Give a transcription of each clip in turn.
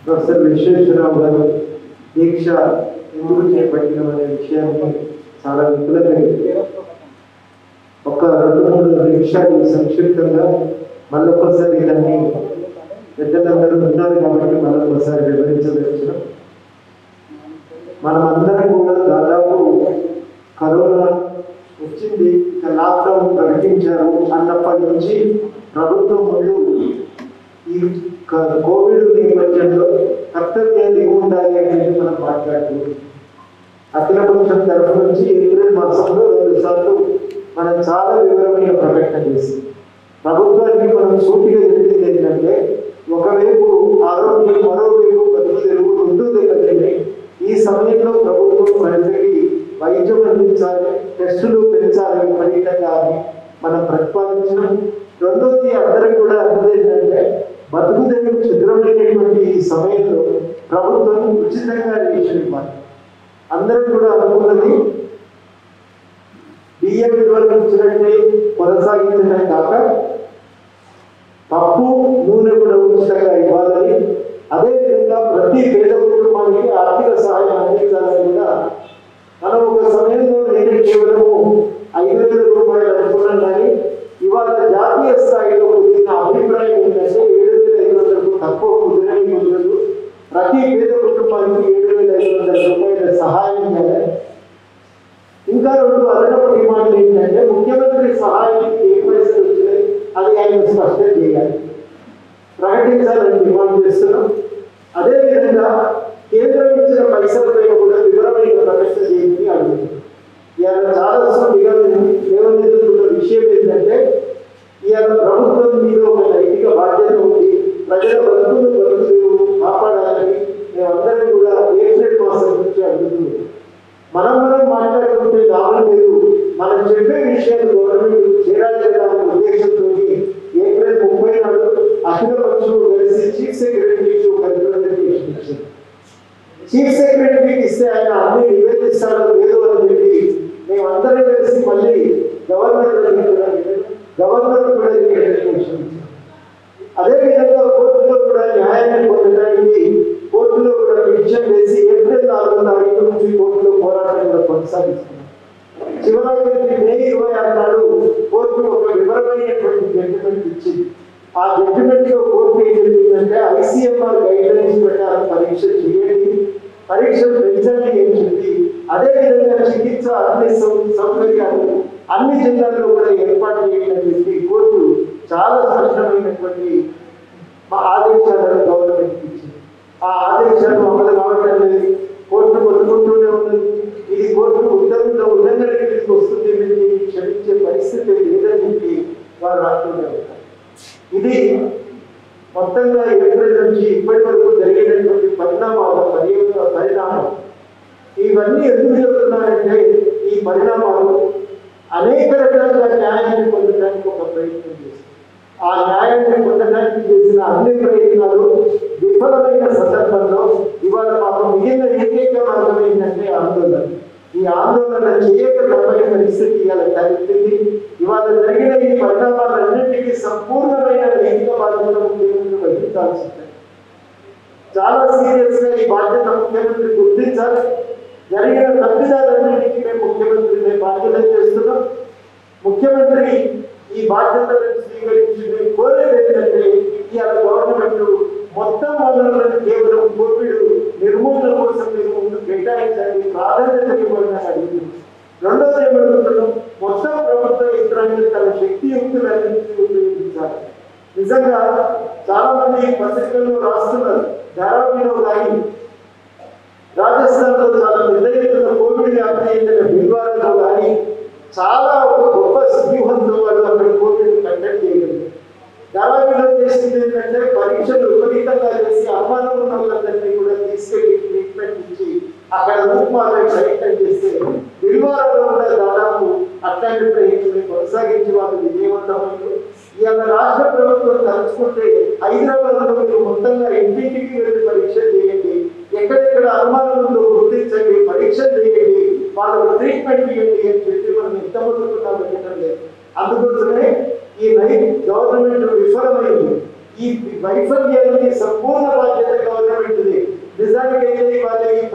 Professor Visweswara Rao గారు దీక్ష ఎందుకు చేపట్టిన అనే విషయాన్ని చాలా విపులంగా చెప్పారు. ఒక రెండు మూడు నిమిషాలు సంక్షిప్తంగా మళ్ళొక్కసారి దాన్ని పెద్దలందరూ ఉన్నారు కాబట్టి మళ్ళొక్కసారి వివరించదలిచిన మనం అందరం కూడా దాదాపు కరోనా వచ్చింది ఇక లాక్డౌన్ ప్రకటించారు అన్నప్పటి నుంచి ప్రభుత్వం ముందు ఈ క- కోవిడ్ నేపథ్యంలో కర్తవ్యాలు ఏముండాలి అనేది మనం మాట్లాడుతున్నాం అఖిల పక్షం తరఫు నుంచి ఏప్రిల్ మాసంలో రెండు సార్లు మనం చాలా వివరమైన ప్రకటన చేసింది ప్రభుత్వానికి మనం సూటిగా చెప్పింది ఏంటంటే ఒకవైపు ఆరోగ్యం మరోవైపు బతుకు తెరువు రెండు దగ్గరనే ఈ సమయంలో ప్రభుత్వం ప్రజలకి వైద్యం అందించాలి టెస్టులు పెంచాలి విపరీతంగా అని మనం ప్రతిపాదించడం రెండోది అందరం కూడా అన్నది ఏంటంటే బతుకు తెరువు చిత్రమైనటువంటి ఈ సమయంలో ప్రభుత్వం ఉచితంగా రేషన్ ఇవ్వాలి అందరం కూడా అనుకున్నది బియ్యం విలువలు ఇచ్చినట్టే కొనసాగించడం కాక పప్పు నూనె కూడా ఉచితంగా ఇవ్వాలని అదేవిధంగా ప్రతి పేద కుటుంబానికి ఆర్థిక సహాయం అందించాలని కూడా మనం ఒక సమయంలో నేను కేవలము ఐదు వేల రూపాయలు అనుకున్నాం కానీ ఇవాళ జాతీయ స్థాయిలో కుదిరిన అభిప్రాయం ఏంటంటే ఏడు వేల ఐదు వందలకు తక్కువ కుదిరని కుదరదు ప్రతి పేద కుటుంబానికి ఏడు వేల ఐదు వందల రూపాయల సహాయం చేయాలి ఇంకా రెండు అదనపు డిమాండ్లు ఏంటంటే ముఖ్యమంత్రి సహాయానికి ఏ పైసలు వచ్చినాయి అది ఆయన స్పష్టం చేయాలి ప్రకటించాలని డిమాండ్ చేస్తున్నాం అదేవిధంగా కేంద్రం ఇచ్చిన పైసలపై కూడా వివరమైన ప్రకటన చేయండి అడుగుతున్నాం ఇవాళ చాలా సూటిగా లేవనెత్తుతున్న విషయం ఏంటంటే ఇవాళ ప్రభుత్వం మీద ఒక నైతిక బాధ్యత ఉంది ప్రజల బతుకులు బతుకులు కాపాడాలని మేమందరం కూడా ఏప్రిల్ మాసం నుంచి అడుగుతున్నాం మనం మనం మాట్లాడుకుంటే లాభం లేదు మనం చెప్పే విషయాలు గవర్నమెంట్ చేరాలి కదా అనే ఉద్దేశంతో ఏప్రిల్ ముప్పై నాడు అఖిల పక్షులు కలిసి చీఫ్ సెక్రటరీకి ఒక రిప్రజెంటేషన్ ఇచ్చింది చీఫ్ సెక్రటరీకి ఇస్తే ఆయన అన్ని నివేదిస్తాడో లేదో అని చెప్పి మేమందరం కలిసి మళ్ళీ గవర్నర్ గవర్నర్ కూడా రిప్రజెంటేషన్ ఇచ్చాం అదేవిధంగా కోర్టులో కూడా న్యాయాన్ని పొందడానికి కోర్టులో కూడా పిటిషన్ వేసి ఏప్రిల్ నాలుగో తారీఖు నుంచి కోర్టులో పోరాటం కూడా కొనసాగిస్తున్నాం చివరికి మే ఇరవై ఆరు నాడు కోర్టు ఒక వివరమైనటువంటి జడ్జిమెంట్ ఇచ్చింది ఆ జడ్జిమెంట్ లో కోర్టు ఏం చెప్పిందంటే ఐసీఎంఆర్ గైడ్ లైన్స్ ప్రకారం పరీక్ష చేయండి పరీక్షలు పెంచండి అని చెప్పి అదేవిధంగా చికిత్స అన్ని సౌ- సౌకర్యాలు అన్ని జిల్లాల్లో కూడా ఏర్పాటు చేయండి అని చెప్పి కోర్టు చాలా స్పష్టమైనటువంటి మా ఆదేశాలను గవర్నమెంట్ ఇచ్చింది ఆ ఆదేశాలు అమలు కావటం లేదు కోర్టు కొట్టుకుంటూనే ఉన్నది ఇది కోర్టు ఉత్తర్వుల ఉల్లంఘన కిందకి వస్తుంది అని చెప్పి క్షమించే పరిస్థితి లేదని చెప్పి వారు రాస్తూనే ఉంటారు ఇది మొత్తంగా ఏప్రిల్ నుంచి ఇప్పటి వరకు జరిగినటువంటి పరిణామాల పర్య పరిణామం ఇవన్నీ ఎందుకు చెప్తున్నానంటే ఈ పరిణామాలు అనేక రకాలుగా న్యాయాన్ని పొందడానికి ఒక ప్రయత్నం చేస్తుంది ఆ న్యాయాన్ని పొందడానికి చేసిన అన్ని ప్రయత్నాలు విఫలమైన సందర్భంలో ఇవాళ మాకు మిగిలిన ఏకైక మార్గం ఏంటంటే ఆందోళన ఈ ఆందోళన చేయక తప్పని పరిస్థితి ఇవాళ తలెత్తింది ఇవాళ జరిగిన ఈ పరిణామాలన్నింటికీ సంపూర్ణమైన నైతిక బాధ్యత ముఖ్యమంత్రి వహించాల్సి ఉంటుంది చాలా సీరియస్ గా ఈ బాధ్యత ముఖ్యమంత్రి గుర్తించాలి జరిగిన తప్పిదాలన్నింటికీ మేము ముఖ్యమంత్రి మేము బాధ్యత చేస్తున్నాం ముఖ్యమంత్రి ఈ బాధ్యతలను స్వీకరించి మేము కోరేది ఏంటంటే ఇవాళ గవర్నమెంట్ మొత్తం వనరులను కేవలం కోవిడ్ నిర్మూలన కోసం మీరు ముందు కేటాయించండి ప్రాధాన్యత ఇవ్వండి అని అడుగుతున్నాం రెండోది ఏమడుగుతున్నాం మొత్తం ప్రభుత్వ యంత్రాంగం తన శక్తియుక్తులన్నింటినీ ఉపయోగించాలి నిజంగా చాలా మంది పత్రికల్లో రాస్తున్నారు ధారావిలో కానీ రాజస్థాన్ లో చాలా పెద్ద ఎత్తున కోవిడ్ వ్యాప్తి చెందిన బిల్వాడలో కానీ చాలా ఒక గొప్ప వ్యూహంతో వాళ్ళు అక్కడ కోవిడ్ కండక్ట్ చేయగలిగారు ధారావిలో చేసింది ఏంటంటే పరీక్షలు విపరీతంగా చేసి అనుమానం ఉన్న వాళ్ళందరినీ కూడా తీసుకెళ్లి ట్రీట్మెంట్ ఇచ్చి అక్కడ రూపుమారే ప్రయత్నం చేస్తే బిల్వాడలో కూడా దాదాపు అట్లాంటి ప్రయత్నం కొనసాగించి వాళ్ళు విజయవంతమైంది ఇవాళ రాష్ట్ర ప్రభుత్వం తలుచుకుంటే హైదరాబాద్ లో మీరు మొత్తంగా ఇంటింటికి వెళ్ళి పరీక్ష చేయండి ఎక్కడెక్కడ అనుమానం ఉందో గుర్తించండి పరీక్ష చేయండి వాళ్ళకు ట్రీట్మెంట్ ఇవ్వండి అని చెప్పి మనం ఎంత ముందుకున్నా పెట్టడం లేదు అందుకోసమే ఈ నై గవర్నమెంట్ విఫలమైంది ఈ వైఫల్యానికి సంపూర్ణ బాధ్యత గవర్నమెంట్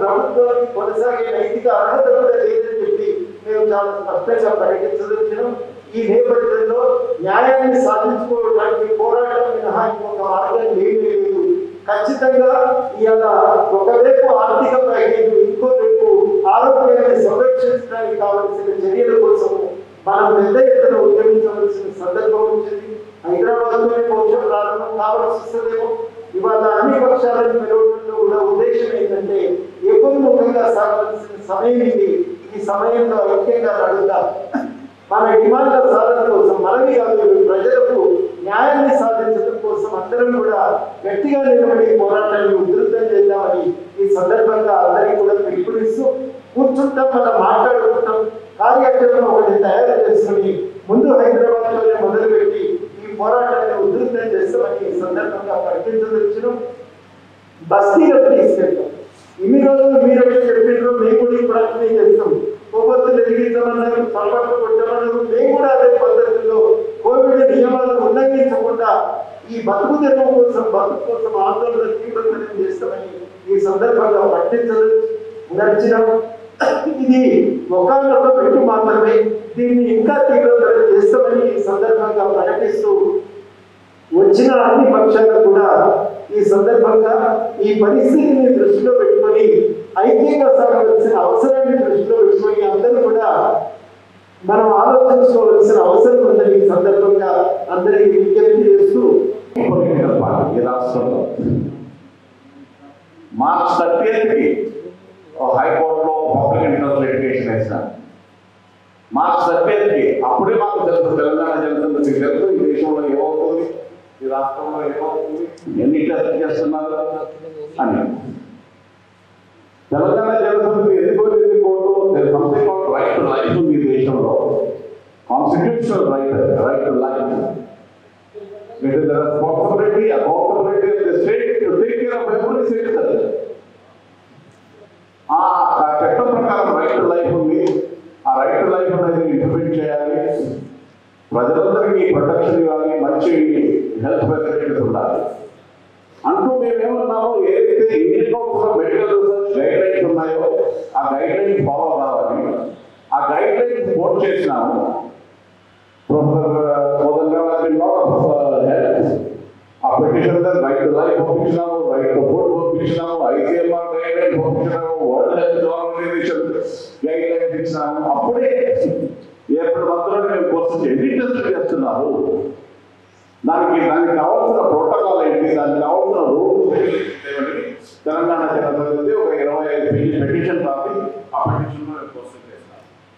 ప్రభుత్వానికి కొనసాగే నైతిక అర్హత కూడా లేదని చెప్పి మేము చాలా స్పష్టంగా ప్రకటించదలిచినాం ఈ నేపథ్యంలో న్యాయాన్ని సాధించుకోవడానికి పోరాటం మినహా ఇంకొక మార్గం ఏమీ లేదు ఖచ్చితంగా ఇవాళ ఒకవైపు ఆర్థిక ప్యాకేజ్ ఇంకో వైపు ఆరోగ్యాన్ని సంరక్షించడానికి కావలసిన చర్యల కోసం మనం పెద్ద ఎత్తున ఉద్యమించవలసిన సందర్భం వచ్చింది హైదరాబాద్లోనే బహుశా ప్రారంభం కావాల్సి వస్తుందేమో ఇవాళ అన్ని పక్షాలను పిలవడంలో కూడా ఉద్దేశం ఏంటంటే ఏకోన్ముఖంగా సాగాల్సిన సమయం ఇది ఈ సమయంలో ఐక్యంగా నడుద్దాం మన డిమాండ్ల సాధన కోసం మనవి కాదు ప్రజలకు న్యాయాన్ని సాధించడం కోసం అందరం కూడా గట్టిగా నిలబడి పోరాటాన్ని ఉధృతం చేద్దామని ఈ సందర్భంగా అందరికీ కూడా పిలుపునిస్తూ కూర్చుంటాం మనం మాట్లాడుకుంటాం కార్యాచరణ ఒకటి తయారు చేసుకుని ముందు హైదరాబాద్లోనే మొదలుపెట్టి ఈ పోరాటాన్ని ఉధృతం చేస్తామని ఈ సందర్భంగా ప్రకటించదలిచిన బస్తీలకు తీసుకెళ్తాం ఇన్ని రోజులు మీరు చెప్పినారు మేము కూడా ఇప్పుడు అట్లే చేస్తాం కొవ్వొత్తులు ఎదిగించమన్నారు పల్పట్లు కొట్టమన్నారు మేము కూడా అదే పద్ధతిలో కోవిడ్ నియమాలను ఉల్లంఘించకుండా ఈ బతుకు తెరువు కోసం బతుకు కోసం ఆందోళన తీవ్రతరం చేస్తామని ఈ సందర్భంగా పట్టించదు నడిచినాం ఇది ఒకనొక పెట్టు మాత్రమే దీన్ని ఇంకా తీవ్రతరం చేస్తామని ఈ సందర్భంగా ప్రకటిస్తూ వచ్చిన అన్ని పక్షాలు కూడా ఈ సందర్భంగా ఈ పరిస్థితిని దృష్టిలో పెట్టుకొని ఐక్యంగా సాగవలసిన అవసరాన్ని దృష్టిలో పెట్టుకొని అందరూ కూడా మనం ఆలోచించుకోవాల్సిన అవసరం ఉందని ఈ సందర్భంగా అందరికీ విజ్ఞప్తి చేస్తూ పొలిటికల్ పార్టీ ఈ రాష్ట్రంలో మార్చ్ థర్టీఎత్కి హైకోర్టులో పబ్లిక్ ఇంట్రెస్ట్ లిటిగేషన్ వేసిన మార్చ్ థర్టీఎత్కి అప్పుడే మాకు తెలుసు తెలంగాణ జరుగుతుంది మీకు తెలుసు ఈ దేశంలో ఏమవుతుంది ఈ రాష్ట్రంలో ఏమవుతుంది ఎన్ని టెస్ట్ చేస్తున్నారు అని తెలంగాణ జరుగుతుంది ఎందుకు వెళ్ళింది court something right to life ఉంది ఈ దేశంలో constitutional right right to life It is the responsibility, accountability of the state to take care of every citizen. ఆ ఆ చట్టం ప్రకారం రైట్ టు లైఫ్ ఉంది ఆ రైట్ టు లైఫ్ అనేది ఇంప్లిమెంట్ చేయాలి ప్రజలందరికీ ప్రొటెక్షన్ ఇవ్వాలి మంచి హెల్త్ ఫెసిలిటీస్ ఉండాలి అంటూ మేమేమన్నాము ఏదైతే Indian Council of Medical Research guidelines ఉన్నాయో ఆ గైడ్ లైన్స్ ఫాలో కావాలి ఆ గైడ్ లైన్స్ కోట్ చేసినాము professor Kodandaraju lot of uh, help. ఆ పిటిషన్ రైట్ టు లైఫ్ పంపించినాము రైట్ టు ఫుడ్ పంపించినాము ఐసీఎంఆర్ గైడ్ లైన్ పంపించినాము World Health Organization guidelines ఇచ్చినాము అప్పుడే ఏప్రిల్ మంత్లో మేము కోర్సు ఎన్ని టెస్ట్ చేస్తున్నారు దానికి దానికి కావాల్సిన ప్రోటోకాల్ ఏంటి దానికి కావాల్సిన రూల్స్ ఏమిటి తెలంగాణ జనరల్ ఒక ఇరవై ఐదు పేజీ పెటిషన్ రాసి ఆ పెటిషన్ కోర్సు చేస్తాను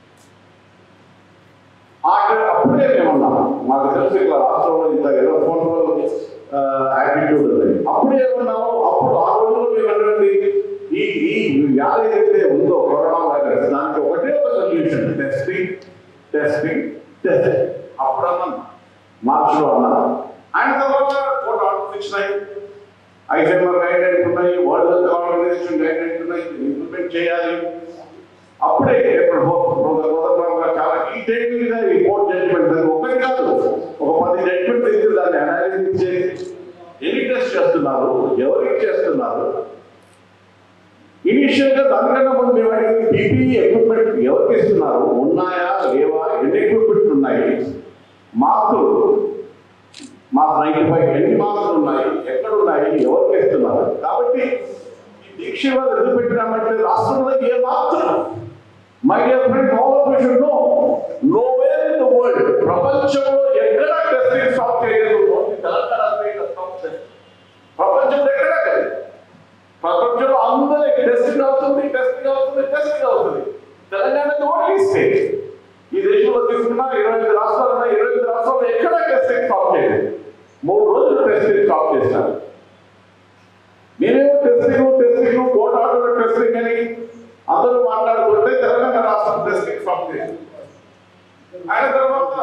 అక్కడ అప్పుడే మేమన్నాం మాకు తెలిసి ఇట్లా రాష్ట్రంలో ఇంత రెస్పాన్సిబుల్ యాటిట్యూడ్ ఉంది అప్పుడే ఏమన్నాము అప్పుడు ఆ రోజుల్లో మేము అన్నది ఈ ఈ వ్యాధి ఏదైతే ఉందో కరోనా వైరస్ దానికి ఒకటే ఒక సొల్యూషన్ టెస్టింగ్ టెస్టింగ్ టెస్టింగ్ అప్పుడు అన్నాం మార్చిలో అన్నాం ఆయన తర్వాత కోర్టు ఆర్డర్స్ ఇచ్చినాయి ఐసీఎంఆర్ గైడ్ లైన్స్ ఉన్నాయి World Health Organization guidelines ఉన్నాయి ఇంప్లిమెంట్ చేయాలి అప్పుడే ఇప్పుడు గోదావరి గారు చాలా డీటెయిల్ గా ఈ కోర్ట్ జడ్జిమెంట్ అది ఒకటి కాదు ఒక పది జడ్జిమెంట్ ఇచ్చి దాన్ని అనాలిసిస్ చేసి ఎన్ని టెస్ట్ చేస్తున్నారు ఎవరికి చేస్తున్నారు ఇనిషియల్ గా దానికన్నా ముందు మేము అడిగింది పీపీఈ ఎక్విప్మెంట్ ఎవరికి ఇస్తున్నారు ఉన్నాయా లేవా ఎన్ని ఎక్విప్మెంట్ ఉన్నాయి మార్కులు మాకు నైన్టీ ఫైవ్ ఎన్ని మార్కులు ఉన్నాయి ఎక్కడ ఉన్నాయి ఎవరికి ఇస్తున్నారు కాబట్టి ఈ దీక్ష వాళ్ళు ఎందుకు పెట్టినామంటే రాష్ట్రంలో ఏ మాత్రం my dear friend all of you should no nowhere in the world ప్రపంచంలో ఎక్కడ టెస్టింగ్ స్టాప్ చేయలేదు ఓన్లీ తెలంగాణ స్టేట్ స్టాప్ చేయలేదు ప్రపంచంలో ఎక్కడ లేదు ప్రపంచంలో అందరికి టెస్టింగ్ అవుతుంది టెస్టింగ్ అవుతుంది టెస్టింగ్ అవుతుంది తెలంగాణ ఓన్లీ స్టేట్ ఈ దేశంలో తీసుకున్న ఇరవై ఐదు రాష్ట్రాలు ఉన్నాయి ఇరవై ఐదు రాష్ట్రాల్లో ఎక్కడ టెస్టింగ్ స్టాప్ చేయలేదు మూడు రోజులు టెస్టింగ్ స్టాప్ చేశారు నేనేమో testing testing court order testing అని అందరూ మాట్లాడుతుంటే తెలంగాణ రాష్ట్రం టెస్టింగ్ స్టాప్ చేసింది ఆయన తర్వాత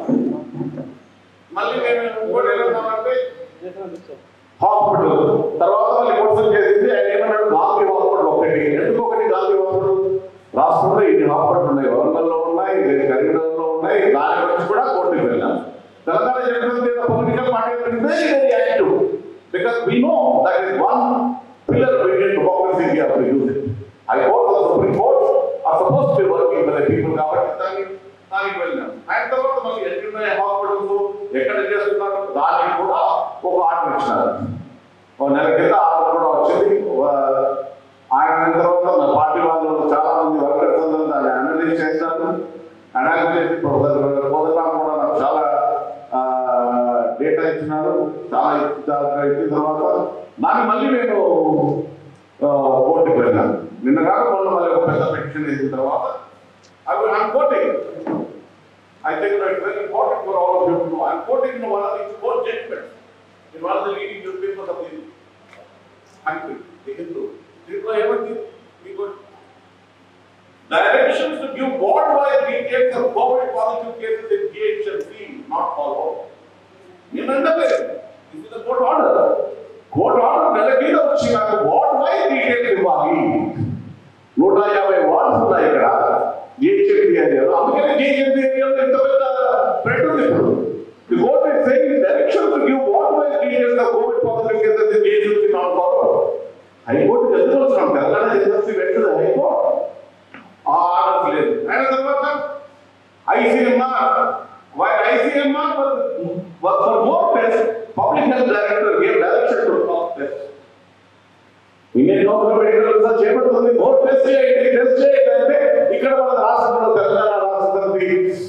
మళ్ళీ నేను ఇంకోటి ఏమన్నానంటే హాస్పిటల్ తర్వాత మళ్ళీ క్వశ్చన్ చేసింది ఆయన ఏమన్నాడు గాంధీ హాస్పిటల్ ఒకటి ఎందుకు ఒకటి గాంధీ హాస్పిటల్ రాష్ట్రంలో ఇన్ని హాస్పిటల్ ఉన్నాయి వరంగల్లో ఉన్నాయి కరీంనగర్లో ఉన్నాయి దాని గురించి కూడా కోర్టుకు వెళ్ళాం Telangana general political party very very active because we know that is one pillar between democracy we have to use it people కాబట్టి దానికి దానికి వెళ్ళాం ఆయన తర్వాత మళ్ళీ ఎన్నున్నాయి హాస్పిటల్స్ ఎక్కడ చేస్తున్నారు దానికి కూడా ఒక ఆర్డర్ ఇచ్చినారు ఒక నెల కింద ఆర్డర్ కూడా వచ్చింది వా- ఆయన అయిన తర్వాత మా పార్టీ వాళ్ళు చాలా మంది వర్కర్స్ అందరూ దాన్ని అనలైజ్ చేస్తారు అనలైజ్ చేసి ప్రొఫెసర్ కోదరామ్ కూడా నాకు చాలా డేటా ఇచ్చినారు చాలా ఇచ్చిన ఇచ్చిన తర్వాత దాన్ని మళ్ళీ నేను కోర్టుకి వెళ్ళాను నిన్న కాక మొన్న మళ్ళీ ఒక పెద్ద పెటిషన్ వేసిన తర్వాత అవి I'm quoting I think that it's very important for all of you to know. I'm quoting in one of the court judgments in one of the leading newspapers of the country, the Hindu. దీంట్లో ఏమంది మీకు directions to give worldwide details of COVID positive cases in GHMC not followed. నేను అనలేదు ఇది the court order court order నెల మీద వచ్చి నాకు వార్డ్ వైజ్ డీటెయిల్స్ ఇవ్వాలి నూట యాభై వార్డ్స్ ఉన్నాయి ఇక్కడ జిహెచ్ఎంపీ ఏరియాలో అందుకనే జిహెచ్ఎంపీ ఏరియాలో ఇంత పెద్ద స్ప్రెడ్ ఉంది ఇప్పుడు the court is saying direction to give ward wise details of covid positive cases in GHMC not forward high court ఎందుకు వచ్చినాం తెలంగాణ జిహెచ్ఎంపీ వెంటనే హైకోర్టు ఆ ఆర్డర్ లేదు అయిన తర్వాత ICMR while ICMR was, was for more tests, public health director gave direction to stop tests. Indian government medical research చేపడుతుంది more test చేయండి test చేయండి అంటే ఇక్కడ మన రాష్ట్రంలో తెలంగాణ రాష్ట్రానికి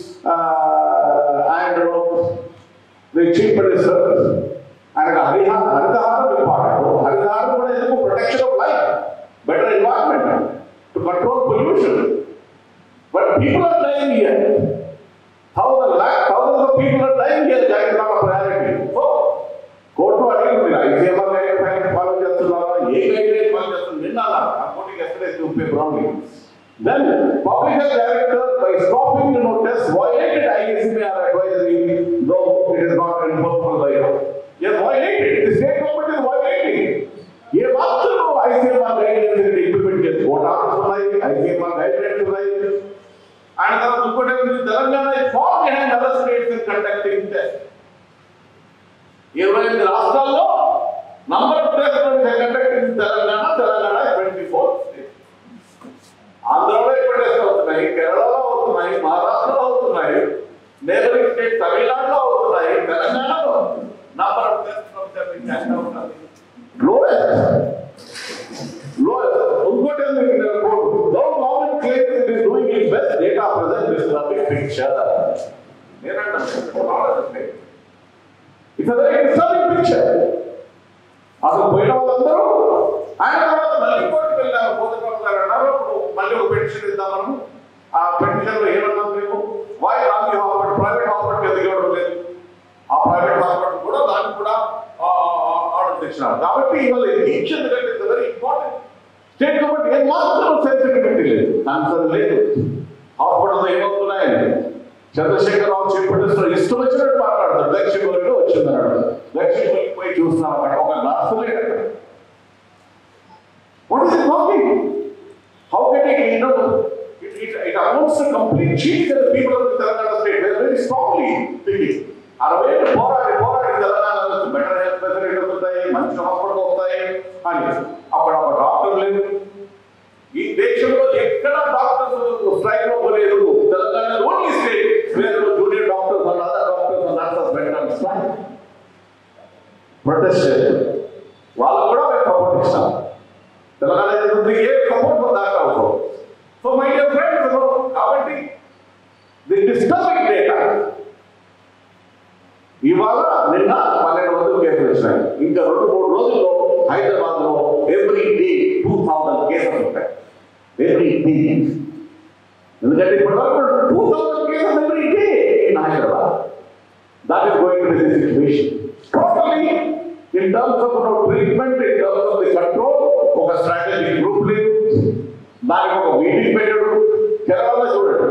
అండ్ ది చీఫ్ మినిస్టర్ ఆయనకు హరిహా హరితహారం ఇంపార్టెంట్ హరితహారం కూడా ఎందుకు protection of life better environment to control pollution but people are dying here thousand lakh thousand of people are dying here that is not priority so court అడిగి మీరు ICMR guide line follow చేస్తున్నారా ఏ guide line follow చేస్తున్నారు నిన్న ఆ కోర్టుకి yesterday చూపే బ్రౌన్లీ then public health director by stopping to notice violated ICMR advisory though it is not enforceable by yes violated the state government is violating ఏ మాత్రం ICMR guidelines implement చేసి court orders ఉన్నాయి ICMR guidelines ఉన్నాయి ఆయన తర్వాత ఇంకోటి ఏంటంటే Telangana far behind other states in conducting test ఇరవై ఎనిమిది రాష్ట్రాల్లో number of test conducting Telangana Telangana twenty four ఆంధ్రలో ఎక్కువ టెస్ట్ అవుతున్నాయి కేరళలో అవుతున్నాయి మహారాష్ట్రలో అవుతున్నాయి నేబరింగ్ స్టేట్ తమిళనాడులో అవుతున్నాయి తెలంగాణలో నంబర్ ఆఫ్ టెస్ట్ లోయెస్ట్ ఇంకోటి government claim it is doing it best data present disturbing picture it's a very disturbing picture అసలు పోయిన వాళ్ళందరూ ఆయన తర్వాత మళ్ళీ కోర్టుకు వెళ్ళారు కోదరావు గారు అన్నారు అప్పుడు మళ్ళీ ఒక పెటిషన్ ఇద్దాం మనం ఆ పెటిషన్ లో ఏమన్నాం మేము why Gandhi hospital private hospital ఎందుకు ఇవ్వడం లేదు ఆ ప్రైవేట్ హాస్పిటల్ కూడా దానికి కూడా ఆర్డర్ తెచ్చినారు కాబట్టి ఇవాళ దీక్ష ఎందుకంటే it's very important state government ఏం మాత్రం సెన్సిటివిటీ లేదు ఆన్సర్ లేదు హాస్పిటల్ ఏమవుతున్నాయని చంద్రశేఖర్ రావు చీఫ్ మినిస్టర్ ఇష్టం వచ్చినట్టు మాట్లాడతాడు లక్ష్మీపల్లిలో వచ్చిందన్నాడు లక్ష్మీపల్లికి పోయి చూస్తున్నాం అక్కడ ఒక నర్సు లేదు అక్కడ What is it talking? How can it, you know, it, it, it amounts to complete change in the people of the Telangana state. They are very strongly thinking. అరవై ఏళ్ళు పోరాడి పోరాడి తెలంగాణలో బెటర్ హెల్త్ ఫెసిలిటీస్ వస్తాయి మంచి hospital వస్తాయి అని అక్కడ ఒక డాక్టర్ లేదు ఈ దేశంలో ఎక్కడ డాక్టర్స్ స్ట్రైక్ లో పోలేదు Telangana only state where junior doctors and other doctors and nurses పెట్టడం స్ట్రైక్ ప్రొటెస్ట్ చేశారు వాళ్ళకు కూడా మేము సపోర్ట్ ఇస్తాం తెలంగాణ ఏ సపోర్ట్ దాకా అవసరం సో మై డియర్ ఫ్రెండ్స్ కాబట్టి ది డిస్టర్బింగ్ డేటా ఇవాళ నిన్న పన్నెండు వందలు కేసులు వచ్చినాయి ఇంకా రెండు మూడు రోజుల్లో హైదరాబాద్ లో ఎవ్రీ డే టూ థౌసండ్ కేసులు ఉంటాయి ఎవ్రీ డే ఎందుకంటే ఇప్పటి వరకు two thousand cases every day in Hyderabad that is going to be the situation totally in terms of treatment in terms of the control ఒక స్ట్రాటజీ గ్రూప్ లేదు దానికి ఒక meeting పెట్టడు కేరళ చూడండి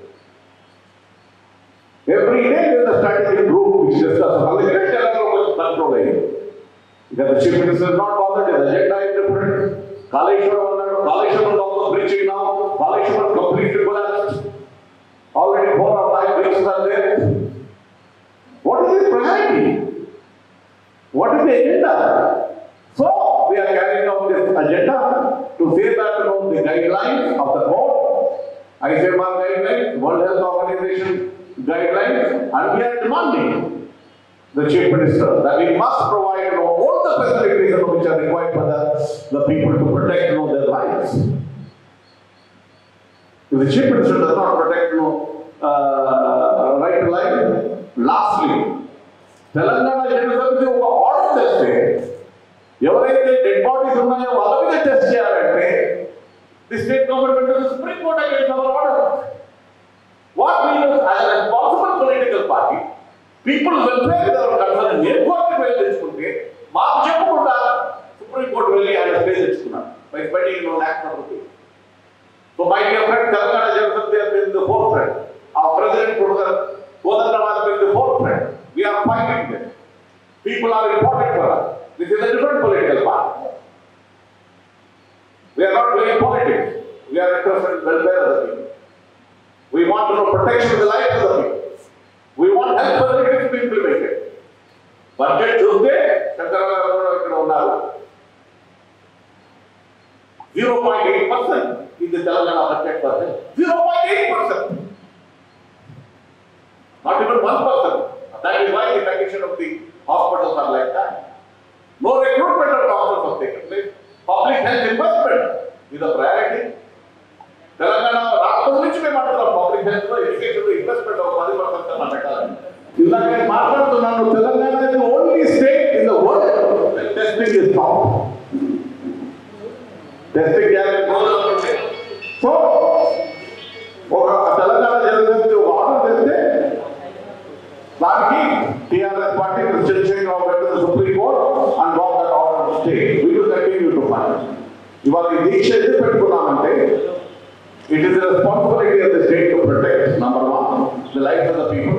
every day is the strategy group which discuss అందుకనే Telangana control అయ్యింది ఇక the chief minister not bothered is agenda is different Kaleshwaram అన్నాడు కాళేశ్వరం ఆల్సో బ్రిడ్జ్ అయినా Kaleshwaram complete collapse already four or five bridges are there what is the priority What is the agenda? So, we are carrying out this agenda to say that you know, the guidelines of the court, ICMR guidelines, guidelines, World Health Organization guidelines, and we are demanding the chief minister that we must provide you know, all the facilities you know, which are required for the, the people to protect you know, their lives. If the chief minister does not protect you know, uh, right to life, lastly, Telangana Janasamithi ఒక order తెస్తే ఎవరైతే dead bodies ఉన్నాయో వాళ్ళ మీద test చేయాలంటే the state government supreme court against our order what means as responsible political party people welfare మీద concern నేను కోర్టుకు వెళ్ళి తెచ్చుకుంటే మాకు చెప్పకుండా సుప్రీం కోర్టు వెళ్ళి ఆయన స్టే తెచ్చుకున్నాను by spending no lakhs of rupees so my dear friend Telangana Janasamithi has been the forefront. Our president Professor Kodandaram has been the forefront. We are fighting them. People are important for us. This is a different political party. We are not playing politics. We are interested in welfare of the people. We want to know protection of the lives of the people. We want health facilities to be implemented. Budget చూస్తే చంద్రబాబు గారు ఇక్కడ ఉన్నారు zero point eight percent ఇది Telangana budget percent zero point eight percent not even one percent that is why the condition of the hospitals are like that no recruitment of doctors of taken place public health investment ఇది priority Telangana రాష్ట్రం నుంచి మేము అంటున్నాం public health లో education investment ఒక పది percent కన్నా పెట్టాలని ఇందాక నేను మాట్లాడుతున్నాను Telangana is only state in the world testing is top testing చేయాలని రోజులు సో ఒక తెలంగాణ జనసమితి ఒక ఆర్డర్ తెస్తే దానికి టిఆర్ఎస్ పార్టీ చంద్రశేఖర్ రావు గారు supreme court and what that order stay we will continue to fight ఇవాళ ఈ దీక్ష ఎందుకు పెట్టుకున్నామంటే it is responsibility of the state to protect number one the life of the people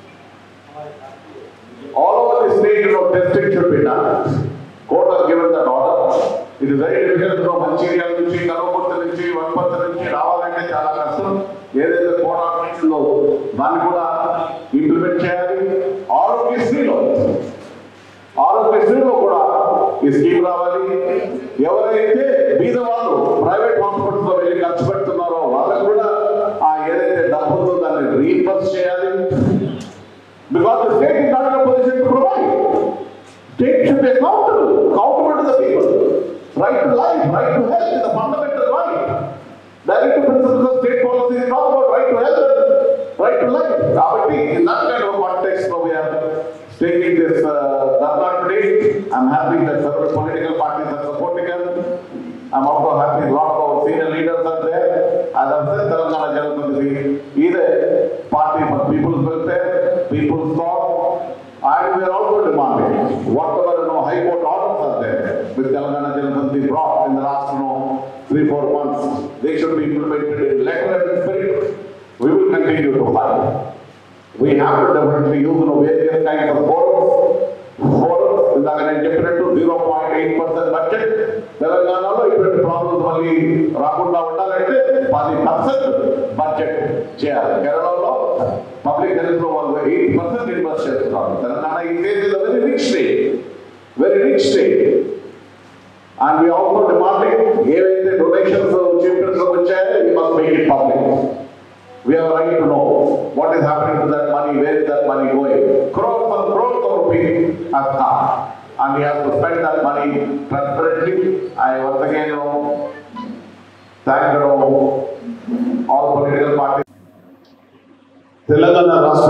all over the state, you know, testing should be done. Court has given that order. It is very difficult from Mancherial నుంచి కనుపర్తి నుంచి వనపర్తి నుంచి రావాలంటే చాలా కష్టం ఏదైతే court order ఇచ్చిందో దాన్ని కూడా ఇంప్లిమెంట్ చేయాలి ఆరోగ్యశ్రీలో ఆరోగ్యశ్రీలో కూడా ఈ స్కీమ్ రావాలి ఎవరైతే బీద వాళ్ళు ప్రైవేట్ హాస్పిటల్స్ లో వెళ్ళి ఖర్చు పెడుతున్నారో వాళ్ళకు కూడా ఆ ఏదైతే డబ్బు ఉందో దాన్ని రీఇంబర్స్ చేయాలి Because the state is not in a position to provide. State should be accountable, accountable to the people. Right to life, right to health is a fundamental right. Directive principles of state policy is not about right to health, right to life. కాబట్టి in that kind of context, now we are taking this uh, dharna today. I'm happy that several political parties are supporting us. I'm also happy a lot of our senior leaders are there. As I've said, Telangana General Committee is a party for people's welfare, people's thought, and we are also demanding whatever you know, high court orders are there, which Telangana General Committee brought in the last you know, three, four months, they should be implemented in letter and spirit. We will continue to fight. We have to definitely use you know, various kinds of forums. Forums, ఇందాక నేను చెప్పినట్టు zero point eight percent budget తెలంగాణలో ఇటువంటి problems మళ్ళీ రాకుండా ఉండాలంటే పది percent budget చేయాలి కేరళలో పబ్లిక్ హెల్త్ లో వాళ్ళు ఎయిట్ పర్సెంట్ ఇన్వెస్ట్ చేస్తున్నారు తెలంగాణ ఈ state is very rich state very rich state and we also demanding ఏవైతే డొనేషన్స్ చీఫ్ మినిస్టర్ వచ్చాయో you must make it public We have right to know what is happening to that money, where is that money going. Crores and crores of rupees have come. And we have to spend that money transparently. I once again you know, thank you know, all political parties. Telangana రాష్ట్ర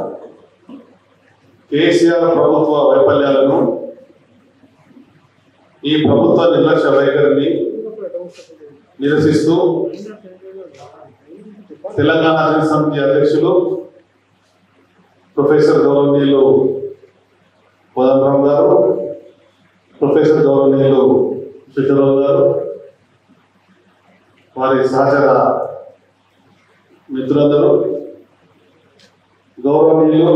కేసీఆర్ ప్రభుత్వ వైఫల్యాలను ఈ ప్రభుత్వ నిర్లక్ష్య వైఖరిని నిరసిస్తూ తెలంగాణ జన సమితి అధ్యక్షులు ప్రొఫెసర్ గౌరవనీయులు కోదండరావు గారు ప్రొఫెసర్ గౌరవనీయులు చిట్టరావు గారు వారి సహచర మిత్రులందరూ గౌరవనీయులు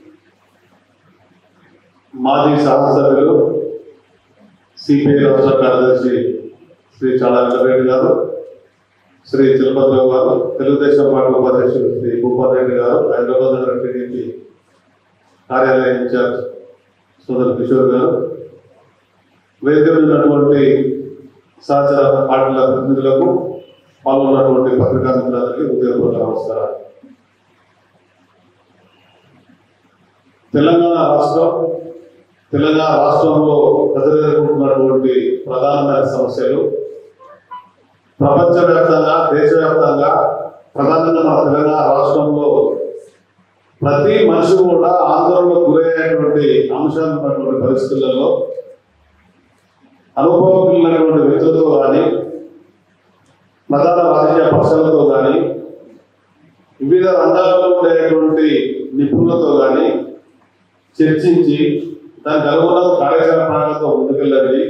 మాజీ శాసనసభ్యులు సిపిఐ రాష్ట్ర కార్యదర్శి శ్రీ చాడా వెంకటరెడ్డి గారు శ్రీ తిరుపతిరావు గారు తెలుగుదేశం పార్టీ ఉపాధ్యక్షులు శ్రీ భూపాల్ రెడ్డి గారు హైదరాబాద్ నగర టీడీపీ కార్యాలయ ఇన్ఛార్జ్ సోదరు కిషోర్ గారు వేదిక మీద ఉన్నటువంటి సహచర పార్టీల ప్రతినిధులకు పాల్గొన్నటువంటి పత్రికా మిత్రులందరికీ ఉదయపూర్వక నమస్కారం తెలంగాణ రాష్ట్రం తెలంగాణ రాష్ట్రంలో ప్రజలు ఎదుర్కొంటున్నటువంటి ప్రధానమైన సమస్యలు ప్రపంచవ్యాప్తంగా దేశవ్యాప్తంగా ప్రధానంగా మన తెలంగాణ రాష్ట్రంలో ప్రతి మనిషి కూడా ఆందోళనకు గురయ్యేటువంటి అంశాలు ఉన్నటువంటి పరిస్థితులలో అనుభవం కలిగినటువంటి వ్యక్తులతో కానీ ప్రధాన రాజకీయ పక్షాలతో కానీ వివిధ రంగాల్లో ఉండేటువంటి నిపుణులతో కానీ చర్చించి దానికి అనుగుణంగా కార్యాచరణ ప్రణాళికతో ముందుకెళ్ళండి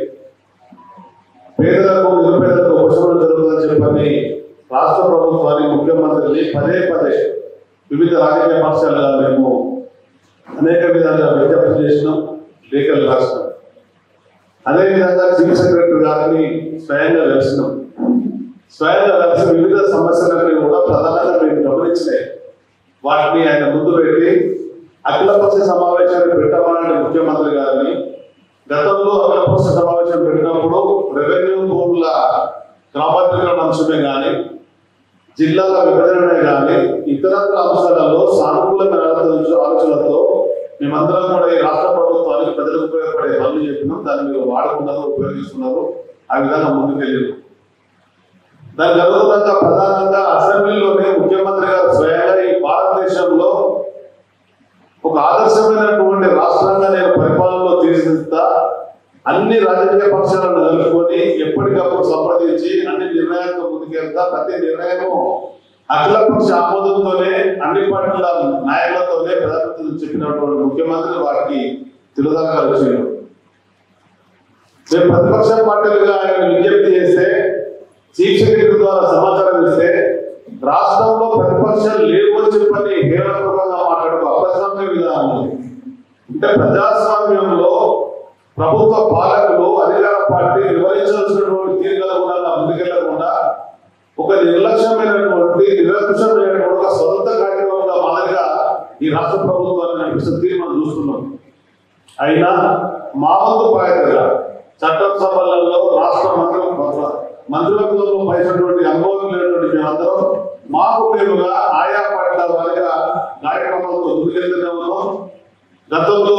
పేదలకు నిరుపేదలకు ఉపశమనం జరుగుతుందని చెప్పని రాష్ట్ర ప్రభుత్వాన్ని ముఖ్యమంత్రిని పదే పదే వివిధ రాజకీయ పక్షాలుగా మేము అనేక విధాలుగా విజ్ఞప్తి చేసినాం లేఖలు రాసినాం అదేవిధంగా చీఫ్ సెక్రటరీ గారిని స్వయంగా కలిసినాం స్వయంగా కలిసి వివిధ సమస్యలన్నీ కూడా ప్రధానంగా మేము గమనించినాయి వాటిని ఆయన ముందు పెట్టి అఖిలపక్ష సమావేశాన్ని పెట్టమని ముఖ్యమంత్రి గారిని గతంలో అఖిలపక్ష సమావేశం పెట్టినప్పుడు రెవెన్యూ భూముల క్రమబద్ధీకరణ అంశమే కానీ జిల్లాల విభజనమే కానీ ఇతరత్ర అంశాలలో సానుకూలమైన ఆలోచన- ఆలోచనలతో మేమందరం కూడా ఈ రాష్ట్ర ప్రభుత్వానికి ప్రజలకు ఉపయోగపడే పనులు చెప్పినాం దాన్ని మీరు వాడకుండా ఉపయోగిస్తున్నారు ఆ విధంగా ముందుకెళ్ళారు దానికి అనుగుణంగా ప్రధానంగా అసెంబ్లీలోనే ముఖ్యమంత్రి గారు స్వయంగా ఈ భారతదేశంలో ఒక ఆదర్శమైనటువంటి రాష్ట్రంగా నేను పరిపాలనలో తీర్చిదిద్దా అన్ని రాజకీయ పక్షాలను కలుపుకొని ఎప్పటికప్పుడు సంప్రదించి అన్ని నిర్ణయాలతో ముందుకెళ్తా ప్రతి నిర్ణయము అఖిలపక్ష ఆమోదంతోనే అన్ని పార్టీల నాయకులతోనే ప్రధానమంత్రి చెప్పినటువంటి ముఖ్యమంత్రి వారికి తిరుదాకాలు వచ్చారు మేము ప్రతిపక్ష పార్టీలుగా ఆయన విజ్ఞప్తి చేస్తే చీఫ్ సెక్రటరీ ద్వారా సమాచారం ఇస్తే రాష్ట్రంలో ప్రతిపక్షాలు లేవు అని చెప్పని హేళనపూర్వకంగా మాట్లాడుతూ అప్రజాస్వామ్య విధానం ఉంది. అంటే ప్రజాస్వామ్యంలో ప్రభుత్వ పాలకులు అధికార పార్టీ వివరించాల్సినటువంటి తీరుగల గుణాలు ముందుకెళ్లకుండా ఒక నిర్లక్ష్యమైనటువంటి నిరంకుశమైనటువంటి ఒక సొంత కార్యక్రమంగా మాదిరిగా ఈ రాష్ట్ర ప్రభుత్వాన్ని నడిపిస్తున్న తీరు మనం చూస్తున్నాం అయినా మా వంతు బాధ్యతగా చట్టసభలలో రాష్ట్ర మంత్రి మంత్రివర్గంలో పైనటువంటి అనుభవం లేనటువంటి మేమందరం మాకు మేముగా ఆయా పార్టీల వారిగా కార్యక్రమాలతో ముందుకెళ్తూనే ఉన్నాం గతంలో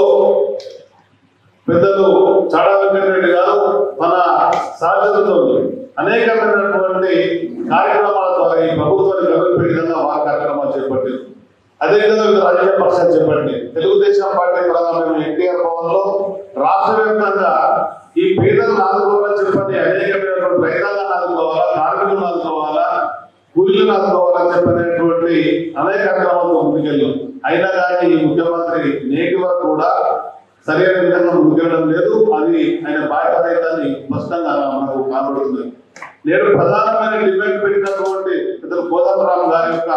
పెద్దలు చాడా వెంకటరెడ్డి గారు మన సాధ్యతతో అనేకమైనటువంటి కార్యక్రమాల ద్వారా ఈ ప్రభుత్వాన్ని గమనింపే విధంగా వారి కార్యక్రమాలు చేపట్టారు అదేవిధంగా వివిధ రాజకీయ పక్షాలు చెప్పండి తెలుగుదేశం పార్టీ పరంగా మేము ఎన్టీఆర్ భవన్ లో రాష్ట్ర వ్యాప్తంగా ఈ పేదలను ఆదుకోవాలని చెప్పండి అనేకమైనటువంటి రైతాంగాన్ని ఆదుకోవాలా కార్మికులను ఆదుకోవాలా కూలీలను ఆదుకోవాలని చెప్పినటువంటి అనేక కార్యక్రమాలతో ముందుకెళ్ళాం అయినా కానీ ఈ ముఖ్యమంత్రి నేటి వరకు కూడా సరైన విధంగా ముందుకెళ్ళడం లేదు అది ఆయన బాధ్యత రైతాన్ని స్పష్టంగా మనకు కనబడుతుంది నేడు ప్రధానమైన డిమాండ్ పెట్టినటువంటి ఇద్దరు కోదండరామ్ గారి యొక్క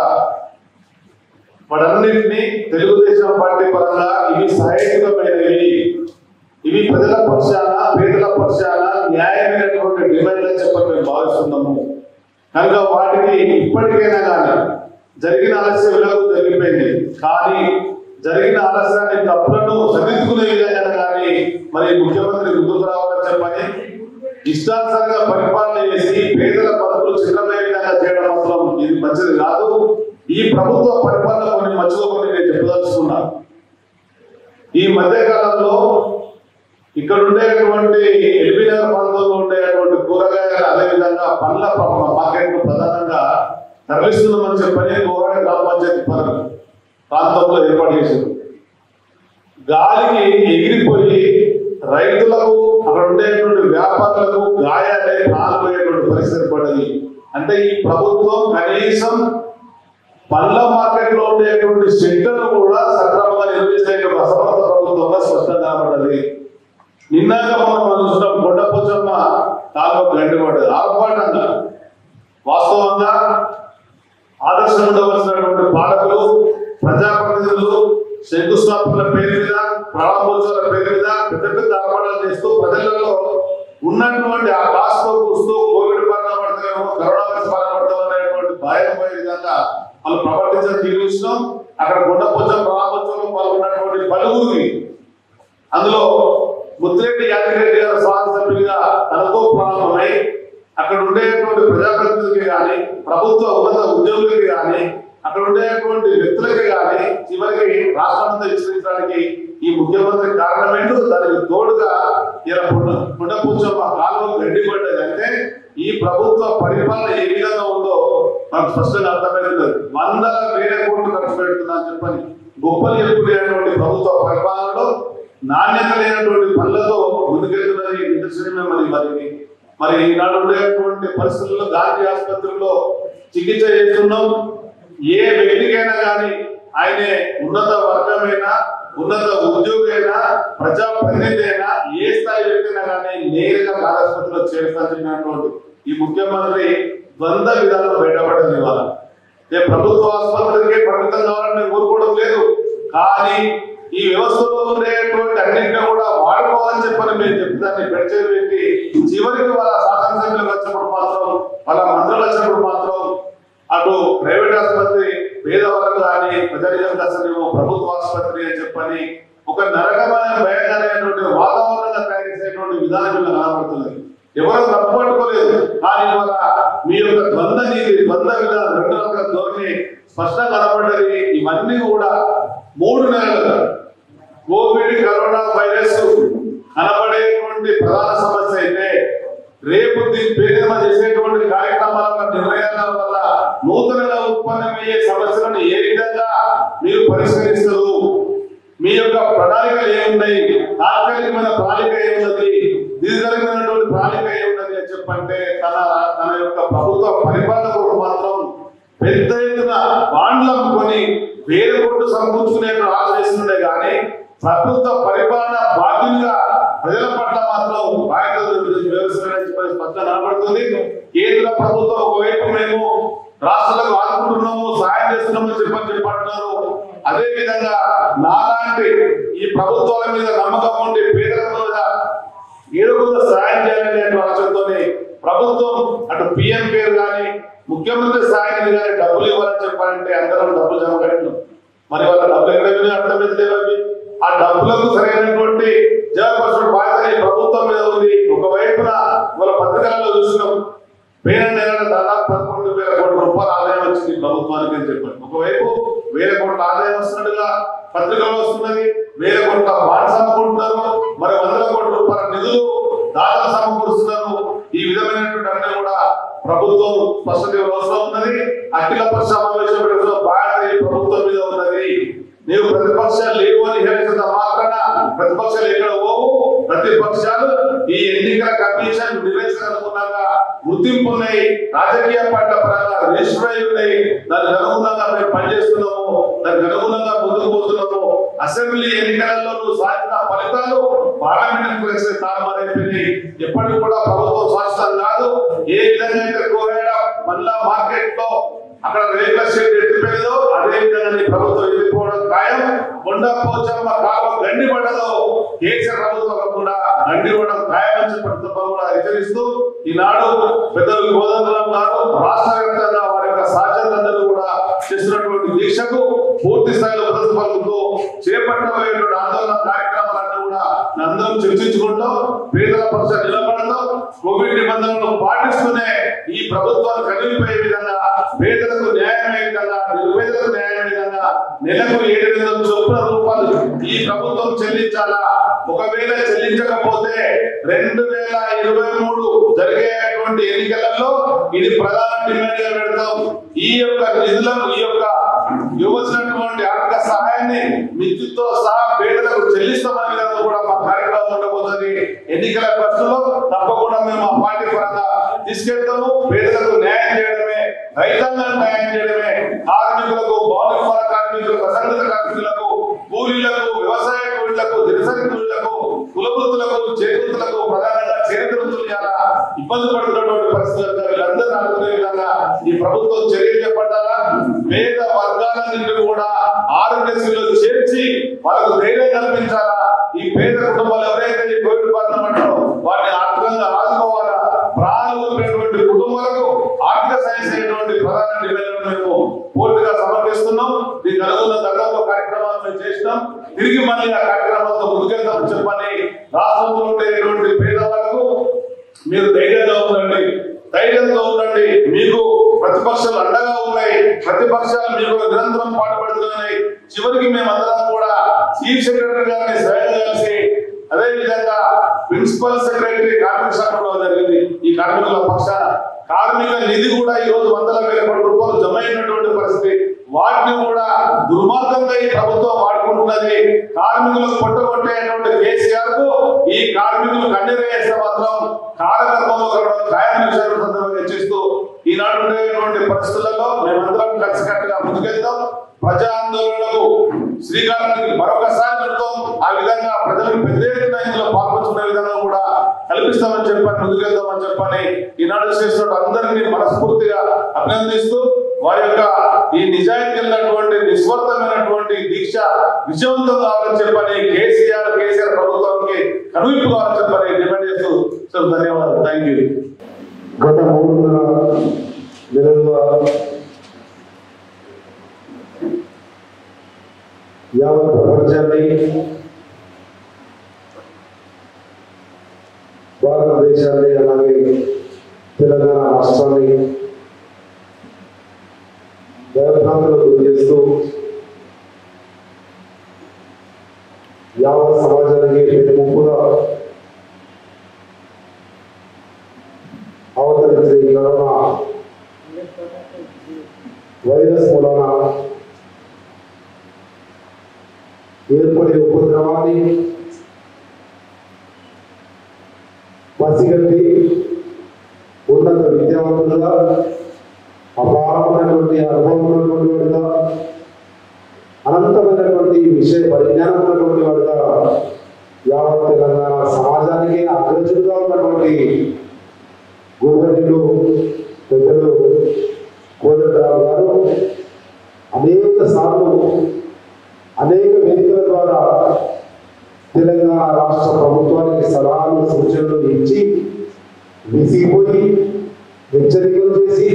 వాటన్నింటినీ తెలుగుదేశం పార్టీ పరంగా ఇవి సహేతుకమైనవి ఇవి ప్రజల పక్షాన పేదల పక్షాన న్యాయమైనటువంటి డిమాండ్ అని చెప్పని మేము భావిస్తున్నాము కనుక వాటికి ఇప్పటికైనా కానీ జరిగిన ఆలస్యం ఎలాగో జరిగిపోయింది కానీ జరిగిన ఆలస్యాన్ని తప్పులను సరిదిద్దుకునే విధంగా కానీ మరి ముఖ్యమంత్రి ముందుకు రావాలని చెప్పని ఇష్టానుసారంగా పరిపాలన చేసి పేదల బతుకులు చిన్నమైన విధంగా చేయడం మాత్రం ఇది మంచిది కాదు ఈ ప్రభుత్వ పరిపాలన కొన్ని మంచిగా కొన్ని నేను చెప్పదలుచుకున్నాను ఈ మధ్య కాలంలో ఇక్కడ ఉండేటువంటి ఎల్బీ నగర్ ప్రాంతంలో ఉండేటువంటి కూరగాయలు అదేవిధంగా పండ్ల మార్కెట్ ప్రధానంగా తరలిస్తున్నామని చెప్పని కోరాడ గ్రామ పంచాయతీ పరం ప్రాంతంలో ఏర్పాటు చేశారు గాలికి ఎగిరిపోయి రైతులకు అక్కడ ఉండేటువంటి వ్యాపారులకు గాయాలే ప్రాణపోయేటువంటి పరిస్థితి పడ్డది అంటే ఈ ప్రభుత్వం కనీసం పండ్ల మార్కెట్ లో ఉండేటువంటి షెడ్లను కూడా సక్రమంగా నిర్వహించేటువంటి అసమర్థ ప్రభుత్వంగా స్పష్టంగా కనబడ్డది నిన్నాక మనం మనం చూసినాం కొండపోచమ్మ కాలువ గండి పడ్డది ఆర్భాటంగా వాస్తవంగా ఆదర్శం ఉండవలసినటువంటి పాలకులు ప్రజాప్రతినిధులు శంకుస్థాపనల పేరు మీద ప్రారంభోత్సవాల పేరు మీద పెద్ద పెద్ద ఆర్భాటాలు చేస్తూ ప్రజలలో ఉన్నటువంటి ఆ కాస్తో కూస్తూ కోవిడ్ బారిన పడతామేమో కరోనా వైరస్ బారిన పడతాం అనేటువంటి భయం పోయే విధంగా వాళ్ళు ప్రవర్తించడం తీరుస్తున్నాం అక్కడ గుండపోచం ప్రారంభోత్సవంలో పాల్గొన్నటువంటి పలువురికి అందులో ముత్తిరెడ్డి యాదగిరెడ్డి గారు స్వాగత సభ్యులుగా తనతో ప్రారంభమై అక్కడ ఉండేటువంటి ప్రజాప్రతినిధులకి కానీ ప్రభుత్వ ఉన్నత ఉద్యోగులకి కానీ అక్కడ ఉండేటువంటి వ్యక్తులకి కానీ చివరికి రాష్ట్రాన్ని విస్తరించడానికి ఈ ముఖ్యమంత్రి కారణం ఏంటో దానికి తోడుగా ఇలా పుండ పుండపూచమ్మ కాలువ గడ్డిపడ్డది అంటే ఈ ప్రభుత్వ పరిపాలన ఏ విధంగా ఉందో మనకు స్పష్టంగా అర్థమవుతుంది వందల వేల కోట్లు ఖర్చు పెడుతున్నా అని చెప్పని గొప్పలు చెప్పుకునేటువంటి ప్రభుత్వ పరిపాలనలో నాణ్యత లేనటువంటి పనులతో ముందుకెళ్తున్నది నిదర్శనమే మరి మరి మరి ఈనాడు ఉండేటువంటి పరిస్థితుల్లో గాంధీ ఆసుపత్రిలో చికిత్స చేస్తున్నాం ఏ వ్యక్తికైనా కానీ ఆయనే ఉన్నత వర్గమైనా ఉన్నత ఉద్యోగైనా ప్రజాప్రతినిధి అయినా ఏ స్థాయి వ్యక్తినా కానీ నేరుగా ఆసుపత్రిలో చేస్తానటువంటి ఈ ముఖ్యమంత్రి ద్వంద్వ విధానం బయటపడింది ఇవాళ ఏ ప్రభుత్వ ఆసుపత్రికి పరిమితం కావాలని నేను కోరుకోవడం లేదు కానీ ఈ వ్యవస్థలో ఉండేటువంటి అన్నింటినీ కూడా వాడుకోవాలని చెప్పని మేము చెప్తాన్ని పెంచేది పెట్టి చివరికి వాళ్ళ శాసనసభ్యులకు వచ్చినప్పుడు మాత్రం వాళ్ళ మంత్రులు వచ్చినప్పుడు మాత్రం అటు ప్రైవేట్ ఆసుపత్రి పేదవాళ్ళకు కానీ ప్రజానిజం అసలు ప్రభుత్వ ఆసుపత్రి అని చెప్పని ఒక నరకమైన భయంకరమైనటువంటి వాతావరణంగా తయారు చేసేటువంటి విధానం ఇలా కనబడుతున్నది ఎవరు తప్పుపట్టుకోలేదు కానీ ఇవాళ మీ యొక్క ద్వంద్వ నీతి ద్వంద్వ విధానం రెండు రకాల ధోరణి స్పష్టంగా కనబడ్డది ఇవన్నీ కూడా మూడు నెలలుగా కోవిడ్ కరోనా వైరస్ కనబడేటువంటి ప్రధాన సమస్య అయితే రేపు దీని పేరు మీద చేసేటువంటి కార్యక్రమాల నిర్ణయాల వల్ల నూతనంగా ఉత్పన్నమయ్యే సమస్యలను ఏ విధంగా మీరు పరిష్కరిస్తారు మీ యొక్క ప్రణాళికలు ఏమున్నాయి తాత్కాలికమైన ప్రణాళిక ఏమున్నది దీర్ఘకాలికమైనటువంటి ప్రణాళిక ఏమున్నది అని చెప్పంటే తన తన యొక్క ప్రభుత్వ పరిపాలన కొరకు మాత్రం పెద్ద ఎత్తున బాండ్లు అమ్ముకొని వేరే కొట్టు సమకూర్చుకునే ఆలోచిస్తుండే కానీ ప్రభుత్వ పరిపాలన బాధ్యులుగా ప్రజల పట్ల మాత్రం బాధ్యతలు వ్యవహరిస్తున్నారని చెప్పి స్పష్టంగా కనబడుతుంది కేంద్ర ప్రభుత్వం ఒకవైపు మేము రాష్ట్రాలకు ఆదుకుంటున్నాము సాయం చేస్తున్నామని చెప్పని చెప్పంటున్నారు అదే విధంగా నాలాంటి ఈ ప్రభుత్వాల మీద నమ్మకం ఉండి పేదల మీద ఏదో కొంత సాయం చేయాలనే ఆలోచనతోనే ప్రభుత్వం అటు పిఎం పేరు కానీ ముఖ్యమంత్రి సాయం నిధి కానీ డబ్బులు ఇవ్వాలని చెప్పాలంటే అందరం డబ్బులు జమ కట్టినాం మరి వాళ్ళ డబ్బులు ఎక్కడ పోయినాయో అర్థమైతే అవి ఆ డబ్బులకు సరైనటువంటి జవాబు బాధ్యత ఈ ప్రభుత్వం మీద ఉంది ఒకవైపున వాళ్ళ పత్రికలలో చూసినాం వేల నెలల దాదాపు పదకొండు వేల కోట్ల రూపాయల ఆదాయం వచ్చింది ప్రభుత్వానికి అని చెప్పారు ఒకవైపు వేల కోట్ల ఆదాయం వస్తున్నట్టుగా పత్రికలో వస్తున్నది వేల కోట్ల బాండ్ సమకూరుతున్నారు మరి వందల కోట్ల రూపాయల నిధులు దాదాపు సమకూరుస్తున్నారు ఈ విధమైనటువంటి అన్ని కూడా ప్రభుత్వం స్పష్టత అవసరం ఉన్నది అఖిల పక్ష సమావేశం పెట్టడంలో బాధ్యత ఈ ప్రభుత్వం మీద ఉన్నది నీవు ప్రతిపక్షాలు లేవు అని హేళించిన మాత్రాన ప్రతిపక్షాలు ఎక్కడ పోవు ప్రతిపక్షాలు ఈ ఎన్నికల కమిషన్ నిర్వహించాలనుకున్నాక గుర్తింపు ఉన్నాయి రాజకీయ పార్టీల పరంగా రిజిస్టర్ అయి ఉన్నాయి దానికి అనుగుణంగా మేము పనిచేస్తున్నాము దానికి అనుగుణంగా ముందుకు పోతున్నాము అసెంబ్లీ ఎన్నికలలో నువ్వు సాధించిన ఫలితాలు పార్లమెంట్ ఎలక్షన్ తారుమారైపోయినాయి ఎప్పటికి కూడా ప్రభుత్వం శాశ్వతం కాదు ఏ విధంగా అయితే కోరాడ మళ్ళా మార్కెట్ లో అక్కడ రేట్ల షేట్ ఎత్తిపోయిందో అదే విధంగా నీ ప్రభుత్వం ఎత్తిపోవడం ఖాయం కొండ పోచమ్మ కాలం గండి పడ్డదో కేసీఆర్ ప్రభుత్వం కూడా గండి పడడం ఖాయం అని చెప్పి కూడా హెచ్చరిస్తూ ఈనాడు పెద్దలు గోదండరాం గారు రాష్ట్ర వ్యాప్తంగా వారి యొక్క సహచరులందరూ కూడా చేస్తున్నటువంటి దీక్షకు పూర్తి స్థాయిలో మద్దతు పలుకుతూ చేపట్టబోయేటువంటి ఆందోళన కార్యక్రమాలన్నీ కూడా అందరం చర్చించుకుంటాం పేదల పక్ష నిలబడతాం కోవిడ్ నిబంధనలను పాటిస్తూనే ఈ ప్రభుత్వాన్ని కదిలిపోయే విధంగా పేదలకు న్యాయమయ్యే విధంగా నిరుపేదలకు న్యాయమయ్యే విధంగా నెలకు ఏడు వందల చొప్పున రూపాయలు ఈ ప్రభుత్వం చెల్లించాలా ఒకవేళ చెల్లించకపోతే రెండు వేల ఇరవై మూడు జరిగేటువంటి ఎన్నికలలో ఇది ప్రధాన డిమాండ్ గా పెడతాం ఈ యొక్క నిధులను ఈ యొక్క ఇవ్వాల్సినటువంటి ఆర్థిక సహాయాన్ని నిధులతో సహా పేదలకు చెల్లిస్తామనే విధంగా కూడా మా కార్యక్రమం ఉండబోతుంది ఎన్నికల ఖర్చులో తప్పకుండా మేము ఆ పార్టీ పరంగా తీసుకెళ్తాము పేదలకు న్యాయం చేయడమే రైతాంగానికి న్యాయం చేయడమే కార్మికులకు భవన నిర్మాణ కార్మికులకు అసంఘటిత కార్మికులకు కూలీలకు వ్యవసాయ కూలీలకు దినసరి కూలీలకు కులవృత్తులకు చేకృతులకు ప్రధానంగా చేకృతులు చాలా ఇబ్బంది పడుతున్నటువంటి పరిస్థితులు వీళ్ళందరూ అనుకునే విధంగా ఈ ప్రభుత్వం చర్యలు చేపట్టాలా పేద వర్గాలన్నింటినీ కూడా ఆరోగ్యశ్రీలో చేర్చి వాళ్ళకు ధైర్యం కల్పించాలా ఈ పేద కుటుంబాలు ఎవరైతే ఈ కోవిడ్ బారిన పడ్డారో వాటిని ఆర్థికంగా ఆదుకోవాలా ప్రాణాలు కోల్పోయినటువంటి కుటుంబాలకు ఆర్థిక సాయం చేయటువంటి ప్రధాన డిమాండ్లను మేము పూర్తిగా సమర్పిస్తున్నాం దీనికి అనుగుణ గతంలో కార్యక్రమాలు మేము చేసినాం తిరిగి మళ్ళీ ఆ కార్యక్రమాలతో ముందుకెళ్తామని చెప్పని రాష్ట్రంలో ఉండేటువంటి పేదవాళ్ళకు మీరు ధైర్యంగా ఉండండి ధైర్యంగా ఉండండి ప్రతిపక్షాలు మీకు నిరంతరం పాటుపడుతున్నాయి చివరికి మేమందరం కూడా చీఫ్ సెక్రటరీ గారిని స్వయంగా కలిసి అదే విధంగా ప్రిన్సిపల్ సెక్రటరీ కార్మిక శాఖ కూడా జరిగింది ఈ కార్మికుల పక్షాన కార్మిక నిధి కూడా ఈ రోజు వందల వేల కోట్ల రూపాయలు జమ అయినటువంటి పరిస్థితి వాటిని కూడా దుర్మార్గంగా ఈ ప్రభుత్వం వాడుకుంటున్నది కార్మికులకు పొట్టగొట్టేటువంటి కేసీఆర్ కు ఈ కార్మికులు కన్నెర వేస్తే మాత్రం కాలగర్భంలో కలవడం ఖాయం విషయాలు సందర్భంగా హెచ్చిస్తూ ఈనాడు ఉండేటువంటి పరిస్థితులలో మేమందరం కలిసికట్టుగా ముందుకెళ్తాం ప్రజా ఆందోళనలకు శ్రీకారానికి మరొకసారి చుడతాం ఆ విధంగా ప్రజలకు పెద్ద ఎత్తున ఇందులో పాల్గొంచుకునే విధంగా కూడా కల్పిస్తామని చెప్పని ముందుకెళ్తామని చెప్పని ఈనాడు చేస్తున్న అందరినీ మనస్ఫూర్తిగా అభినందిస్తూ వారి యొక్క ఈ నిజాయితీ కలిగినటువంటి నిస్వార్థమైనటువంటి దీక్ష విజయవంతం కావాలని చెప్పని కేసీఆర్ కేసీఆర్ ప్రభుత్వానికి కనువిప్పు కావాలని చెప్పని డిమాండ్ చేస్తూ సార్ ధన్యవాదాలు థ్యాంక్ యూ గత మూడున్నర నెలలుగా యావత్ ప్రపంచాన్ని భారతదేశాన్ని అలాగే తెలంగాణ రాష్ట్రాన్ని భయభ్రాంతులకు గురి చేస్తూ యావత్ సమాజానికి పెద్ద ముప్పుగా అవతరించే ఈ కరోనా వైరస్ మూలన ఏర్పడే ఉపద్రవాన్ని పసిగట్టి ఉన్నత విద్యావంతులుగా అపారమైనటువంటి అనుభవం ఉన్నటువంటి వాడుగా అనంతమైనటువంటి విషయ పరిజ్ఞానం ఉన్నటువంటి వాడుగా యావత్ తెలంగాణ సమాజానికి అగ్రజులుగా ఉన్నటువంటి గోవర్యులు పెద్దలు కోదండరావు గారు అనేక సార్లు అనేక వేదికల ద్వారా తెలంగాణ రాష్ట్ర ప్రభుత్వానికి సలహాలు సూచనలు ఇచ్చి విసిగిపోయి హెచ్చరికలు చేసి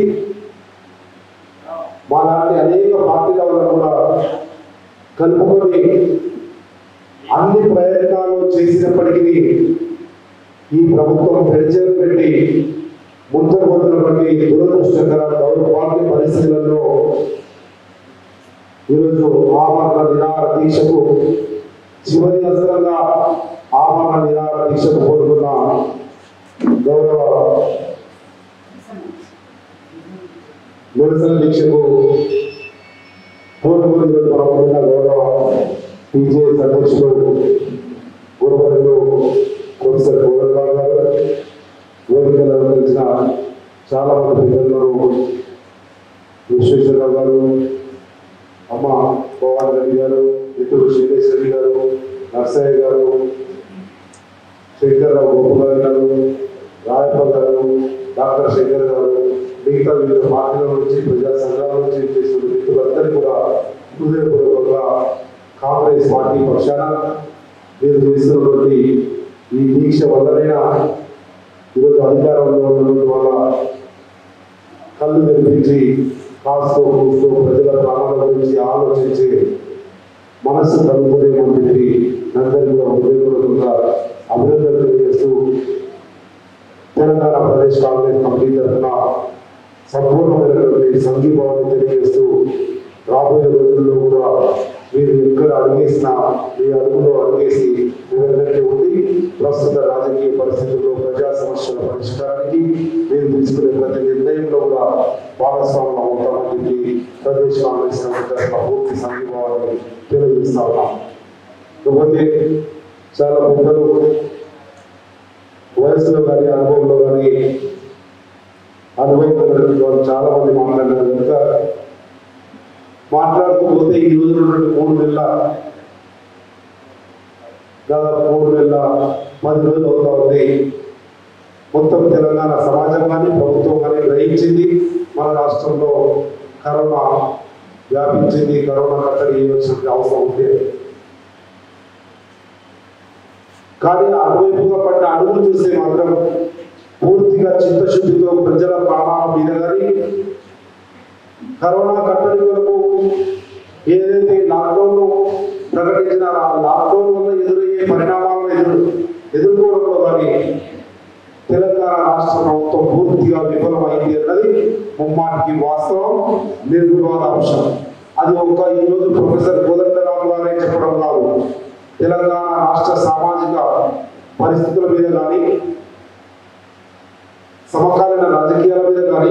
మా లాంటి అనేక పార్టీల వాళ్ళను కూడా కలుపుకొని అన్ని ప్రయత్నాలు చేసినప్పటికీ ఈ ప్రభుత్వం పెంచలు పెట్టి ముందుకు పోతున్నటువంటి దురదృష్టకర దౌర్భాగ్య పరిస్థితులలో ఈరోజు ఆమరణ నిరాహార దీక్షకు చివరి అసలుగా ఆమరణ నిరాహార దీక్షకు కోరుకున్న గౌరవ నిరసన దీక్షకు కోరుకుని ఈరోజు మనం ఉన్న గౌరవ టీజేఎస్ అధ్యక్షులు గురువరులు ప్రొఫెసర్ గోవర్ధన్ గారు వేదికలో కలిసిన చాలా మంది పెద్దలు విశ్వేశ్వరరావు గారు అమ్మ పవన్ రెడ్డి గారు ఇటు శైలేష్ రెడ్డి గారు నర్సయ్య గారు శంకర్రావు గోపాల్ గారు రాయప్ప గారు డాక్టర్ శంకర్ గారు మిగతా వివిధ పార్టీల నుంచి ప్రజా సంఘాల నుంచి చేసిన వ్యక్తులందరూ కూడా హృదయపూర్వకంగా కాంగ్రెస్ పార్టీ పక్షాన మీరు చేస్తున్నటువంటి ఈ దీక్ష వల్లనైనా ఈరోజు అధికారంలో ఉన్నటువంటి వాళ్ళ కళ్ళు తెరిపించి కాస్తో కూస్తూ ప్రజల ప్రాణాల గురించి ఆలోచించి మనస్సు కలుగుతుందేమని చెప్పి అందరికీ కూడా హృదయపూర్వకంగా అభినందనలు తెలియజేస్తూ తెలంగాణ ప్రదేశ్ కాంగ్రెస్ కమిటీ తరఫున సంపూర్ణమైనటువంటి సంఘీభావాన్ని తెలియజేస్తూ రాబోయే రోజుల్లో కూడా మీరు ఎక్కడ అడిగేసినా మీ అడుగులో అడిగేసి మీరందరికీ ఉండి ప్రస్తుత రాజకీయ పరిస్థితుల్లో ప్రజా సమస్యల పరిష్కారానికి మీరు తీసుకునే ప్రతి నిర్ణయంలో కూడా భాగస్వామ్యం అవుతామని చెప్పి ప్రదేశ్ కాంగ్రెస్ కమిటీ తరఫున పూర్తి సంఘీభావాన్ని తెలియజేస్తా ఉన్నాం ఇకపోతే చాలా పెద్దలు వయసులో కానీ అనుభవంలో కానీ అనుభవం కలిగినటువంటి వాళ్ళు చాలా మంది మాట్లాడినారు కనుక మాట్లాడుతూ పోతే ఈ రోజు ఉన్నటువంటి మూడు నెలల దాదాపు మూడు నెలల పది రోజులు అవుతా ఉంది మొత్తం తెలంగాణ సమాజం కానీ ప్రభుత్వం కానీ గ్రహించింది మన రాష్ట్రంలో కరోనా వ్యాపించింది కరోనా కట్టడి చేయవలసిన అవసరం ఉంది కానీ అటువైపుగా పడ్డ అడుగులు చూస్తే మాత్రం పూర్తిగా చిత్తశుద్ధితో ప్రజల ప్రాణాల మీద కానీ కరోనా కట్టడి వరకు ఏదైతే లాక్డౌన్ ప్రకటించిన ఆ లాక్డౌన్ వల్ల ఎదురయ్యే పరిణామాలను ఎదురు ఎదుర్కోవడంలో కానీ తెలంగాణ రాష్ట్ర ప్రభుత్వం పూర్తిగా విఫలమైంది అన్నది ముమ్మాటికి వాస్తవం నిర్వివాద అంశం అది ఒక ఈరోజు ప్రొఫెసర్ కోదండరావు గారే చెప్పడం కాదు తెలంగాణ రాష్ట్ర సామాజిక పరిస్థితుల మీద కానీ సమకాలీన రాజకీయాల మీద కానీ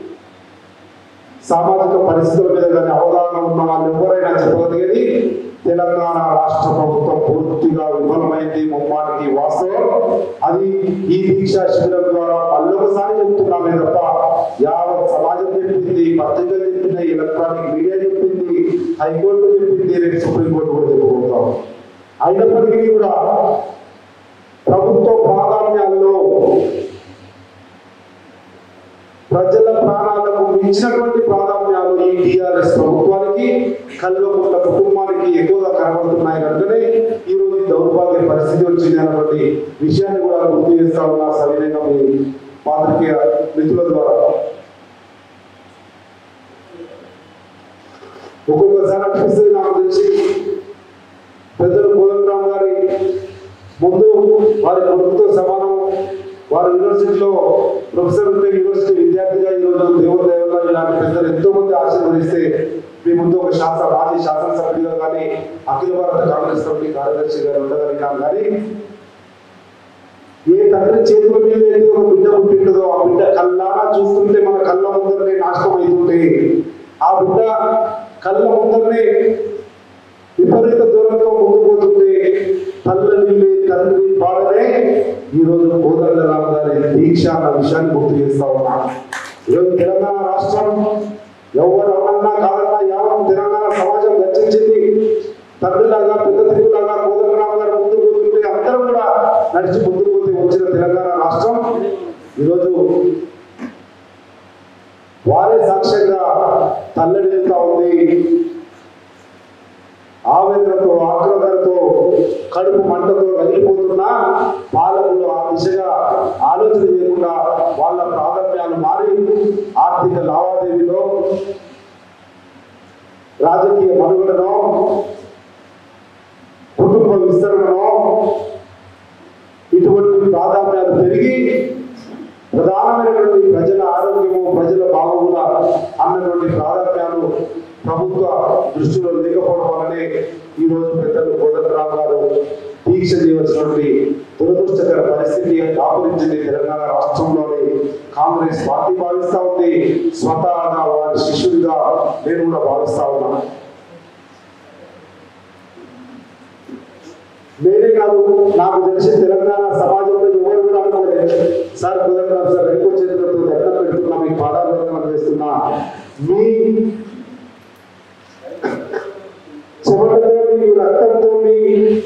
సామాజిక పరిస్థితుల మీద కానీ అవగాహన ఉన్న వాళ్ళు ఎవరైనా చెప్పగలిగేది తెలంగాణ రాష్ట్ర ప్రభుత్వం పూర్తిగా విఫలమైంది ముమ్మాటికి వాస్తవం అది ఈ దీక్షా శిబిరం ద్వారా మళ్ళొకసారి చెప్తున్నామే తప్ప యావత్ సమాజం చెప్పింది పత్రికలు చెప్పింది ఎలక్ట్రానిక్ మీడియా చెప్పింది హైకోర్టు చెప్పింది రేపు సుప్రీంకోర్టు కూడా చెప్పుకుంటాం అయినప్పటికీ కూడా ప్రభుత్వ ప్రాధాన్యాల్లో ప్రజల ప్రాణాలకు మించినటువంటి ప్రాధాన్యాలు ఈ టిఆర్ఎస్ ప్రభుత్వానికి కల్వకుంట కుటుంబానికి ఎక్కువగా కనబడుతున్నాయి కనుకనే ఈ రోజు ఈ దౌర్భాగ్య పరిస్థితి వచ్చింది అన్నటువంటి విషయాన్ని కూడా గుర్తు చేస్తా ఉన్నా సవినయంగా మీ పాత్రికేయ మిత్రుల ద్వారా ఒక్కొక్కసారి అనిపిస్తుంది నాకు తెలిసి పెద్దలు కోదండరామ్ గారి ముందు వారి కొడుకుతో సమానం వారు యూనివర్సిటీలో ప్రొఫెసర్ ఉంటే యూనివర్సిటీ విద్యార్థిగా ఈరోజు దేవుడు దేవుళ్ళ ఇలాంటి పెద్దలు ఎంతో మంది ఆశీర్వదిస్తే మీ ముందు ఒక శాస్త్ర మాజీ శాసనసభ్యులుగా కానీ అఖిల భారత కాంగ్రెస్ కమిటీ కార్యదర్శిగా ఉండగలిగినాం కానీ ఏ తండ్రి చేతుల మీద అయితే ఒక బిడ్డ పుట్టింటుందో ఆ బిడ్డ కళ్ళారా చూస్తుంటే మన కళ్ళ ముందరనే నాశనం అవుతుంటే ఆ బిడ్డ కళ్ళ ముందరనే విపరీత దూరంతో ముందు పోతుంటే తల్లి తండ్రి బాధనే ఈరోజు కోదండరామ్ గారి దీక్ష అన్న విషయాన్ని గుర్తు చేస్తా ఉన్నా ఈరోజు తెలంగాణ రాష్ట్రం ఎవరు అవునన్నా కాదన్నా యావత్ తెలంగాణ సమాజం గర్జించింది తండ్రిలాగా పెద్ద తిరుగులాగా కోదండరామ్ గారు ముందు పోతుంటే అందరూ కూడా నడిచి ముందుకు పోతే వచ్చిన తెలంగాణ రాష్ట్రం ఈరోజు వారే సాక్ష్యంగా తల్లడిల్లుతా ఉంది ఆవేదనతో ఆక్రోధనతో కడుపు మంటతో రగిలిపోతున్నా పాలకులు ఆ దిశగా ఆలోచన చేయకుండా వాళ్ళ ప్రాధాన్యాలు మారి ఆర్థిక లావాదేవీలో రాజకీయ మనుగడనో కుటుంబ విస్తరణలో ఇటువంటి ప్రాధాన్యాలు పెరిగి ప్రధానమైనటువంటి ప్రజల ఆరోగ్యము ప్రజల బాగోగుల అన్నటువంటి ప్రాధాన్యాలు ప్రభుత్వ దృష్టిలో లేకపోవడం వల్లనే ఈ రోజు పెద్దలు కోదండరావు గారు దీక్ష చేయవలసినటువంటి దురదృష్టకర పరిస్థితి దాపురించింది తెలంగాణ రాష్ట్రంలోని కాంగ్రెస్ పార్టీ భావిస్తా ఉంది స్వతహాగా వారి శిష్యుడిగా నేను కూడా భావిస్తా ఉన్నాను నేనే కాదు నాకు తెలిసి తెలంగాణ సమాజంలో ఎవరు కూడా అనుకోలేదు సార్ కుదరరావు సార్ ఎక్కువ చేతులతో దండం పెడుతున్నా మీ పాదాలు చేస్తున్నా మీ చెమటతో మీ రక్తంతో మీ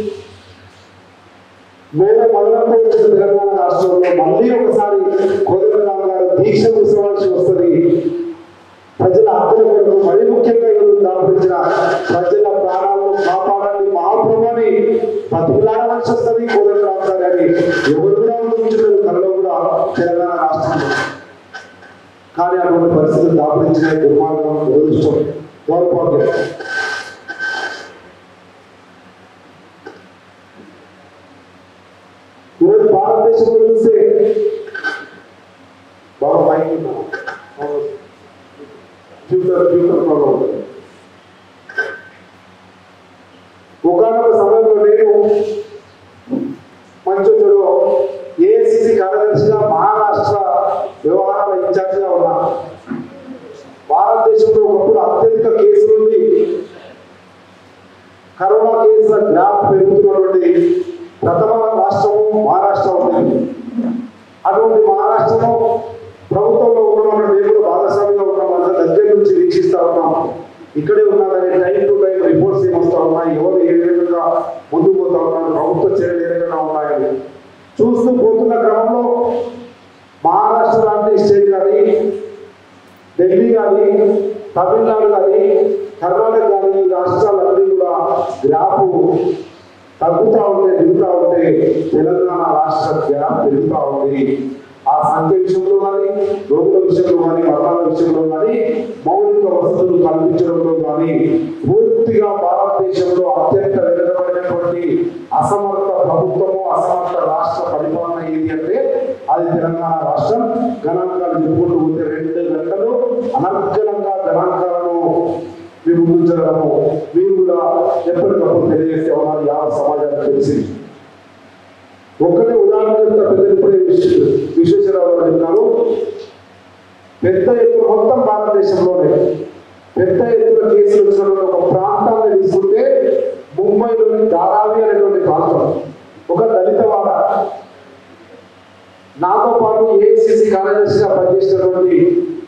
మేల మొదలంతో వచ్చిన తెలంగాణ రాష్ట్రంలో మళ్ళీ ఒకసారి కోదండరావు గారు దీక్ష కూర్చోవాల్సి వస్తుంది ప్రజల హక్కుల కొరకు మరీ ముఖ్యంగా ఈరోజు దాపరించిన ప్రజల ప్రాణాలను కాపాడాలని మహాప్రభుని బతికిలాడవలసి వస్తుంది కోదండరావు గారు అని ఎవరు కూడా ఊహించలేదు కలలో కూడా తెలంగాణ రాష్ట్రంలో కానీ అటువంటి పరిస్థితులు దాపరించిన దుర్మార్గం దురదృష్టం దౌర్భాగ్యం ఈరోజు భారతదేశంలో చూస్తే బాగా పైకి ఉన్నాం. ఫ్యూచర్ ఫ్యూచర్ ప్రాబ్లం ఉంటుంది ఒకనొక సమయంలో నేను మంచి చెడు ఏఐసిసి కార్యదర్శిగా మహారాష్ట్ర వ్యవహారాల ఇన్ఛార్జిగా ఉన్నా భారతదేశంలో ఒకప్పుడు అత్యధిక కేసులు నుండి కరోనా కేసుల గ్రాఫ్ పెరుగుతున్నటువంటి ప్రథమ రాష్ట్రము మహారాష్ట్ర ఉంటుంది అటువంటి మహారాష్ట్రలో ప్రభుత్వంలో ఉన్న మేము కూడా భాగస్వామిగా ఉన్నాం మన దగ్గర నుంచి వీక్షిస్తా ఉన్నాం ఇక్కడే ఉన్నారని టైం టు టైం రిపోర్ట్స్ ఏమొస్తా ఉన్నాయి ఎవరు ఏ విధంగా ముందుకు పోతా ఉన్నారు ప్రభుత్వ చర్యలు ఏ విధంగా ఉన్నాయని చూస్తూ పోతున్న క్రమంలో మహారాష్ట్ర లాంటి స్టేట్ కానీ ఢిల్లీ కానీ తమిళనాడు కానీ కర్ణాటక కానీ ఈ రాష్ట్రాలన్నీ కూడా గ్రాఫ్ తగ్గుతా ఉంటే దిగుతా ఉంటే తెలంగాణ రాష్ట్ర గ్రాఫ్ పెరుగుతా ఉంది ఆ సంఖ్య విషయంలో కానీ రోగుల విషయంలో కానీ మరణాల విషయంలో కానీ మౌలిక వసతులు కల్పించడంలో కానీ పూర్తిగా భారతదేశంలో అత్యంత వెనుకబడినటువంటి అసమర్థ ప్రభుత్వము అసమర్థ రాష్ట్ర పరిపాలన ఏది అంటే అది తెలంగాణ రాష్ట్రం గణాంకాలు చెప్పుకుంటూ ఉంటే రెండు గంటలు అనర్గళంగా గణాంకాలను మీరు ముందుంచగలము మీరు కూడా ఎప్పటికప్పుడు తెలియజేస్తే ఉన్నారు యావ సమాజానికి తెలిసి ఒక్కటే ఉదాహరణ చెప్తా పెద్ద ఇప్పుడే విశ్వ- విశ్వేశ్వరరావు గారు చెప్తారు పెద్ద ఎత్తున మొత్తం భారతదేశంలోనే పెద్ద ఎత్తున కేసులు వచ్చినటువంటి ఒక ప్రాంతాన్ని తీసుకుంటే ముంబైలోని ధారావి అనేటువంటి ప్రాంతం ఒక దళిత వాడ నాతో పాటు ఏఐసిసి కార్యదర్శిగా పనిచేసినటువంటి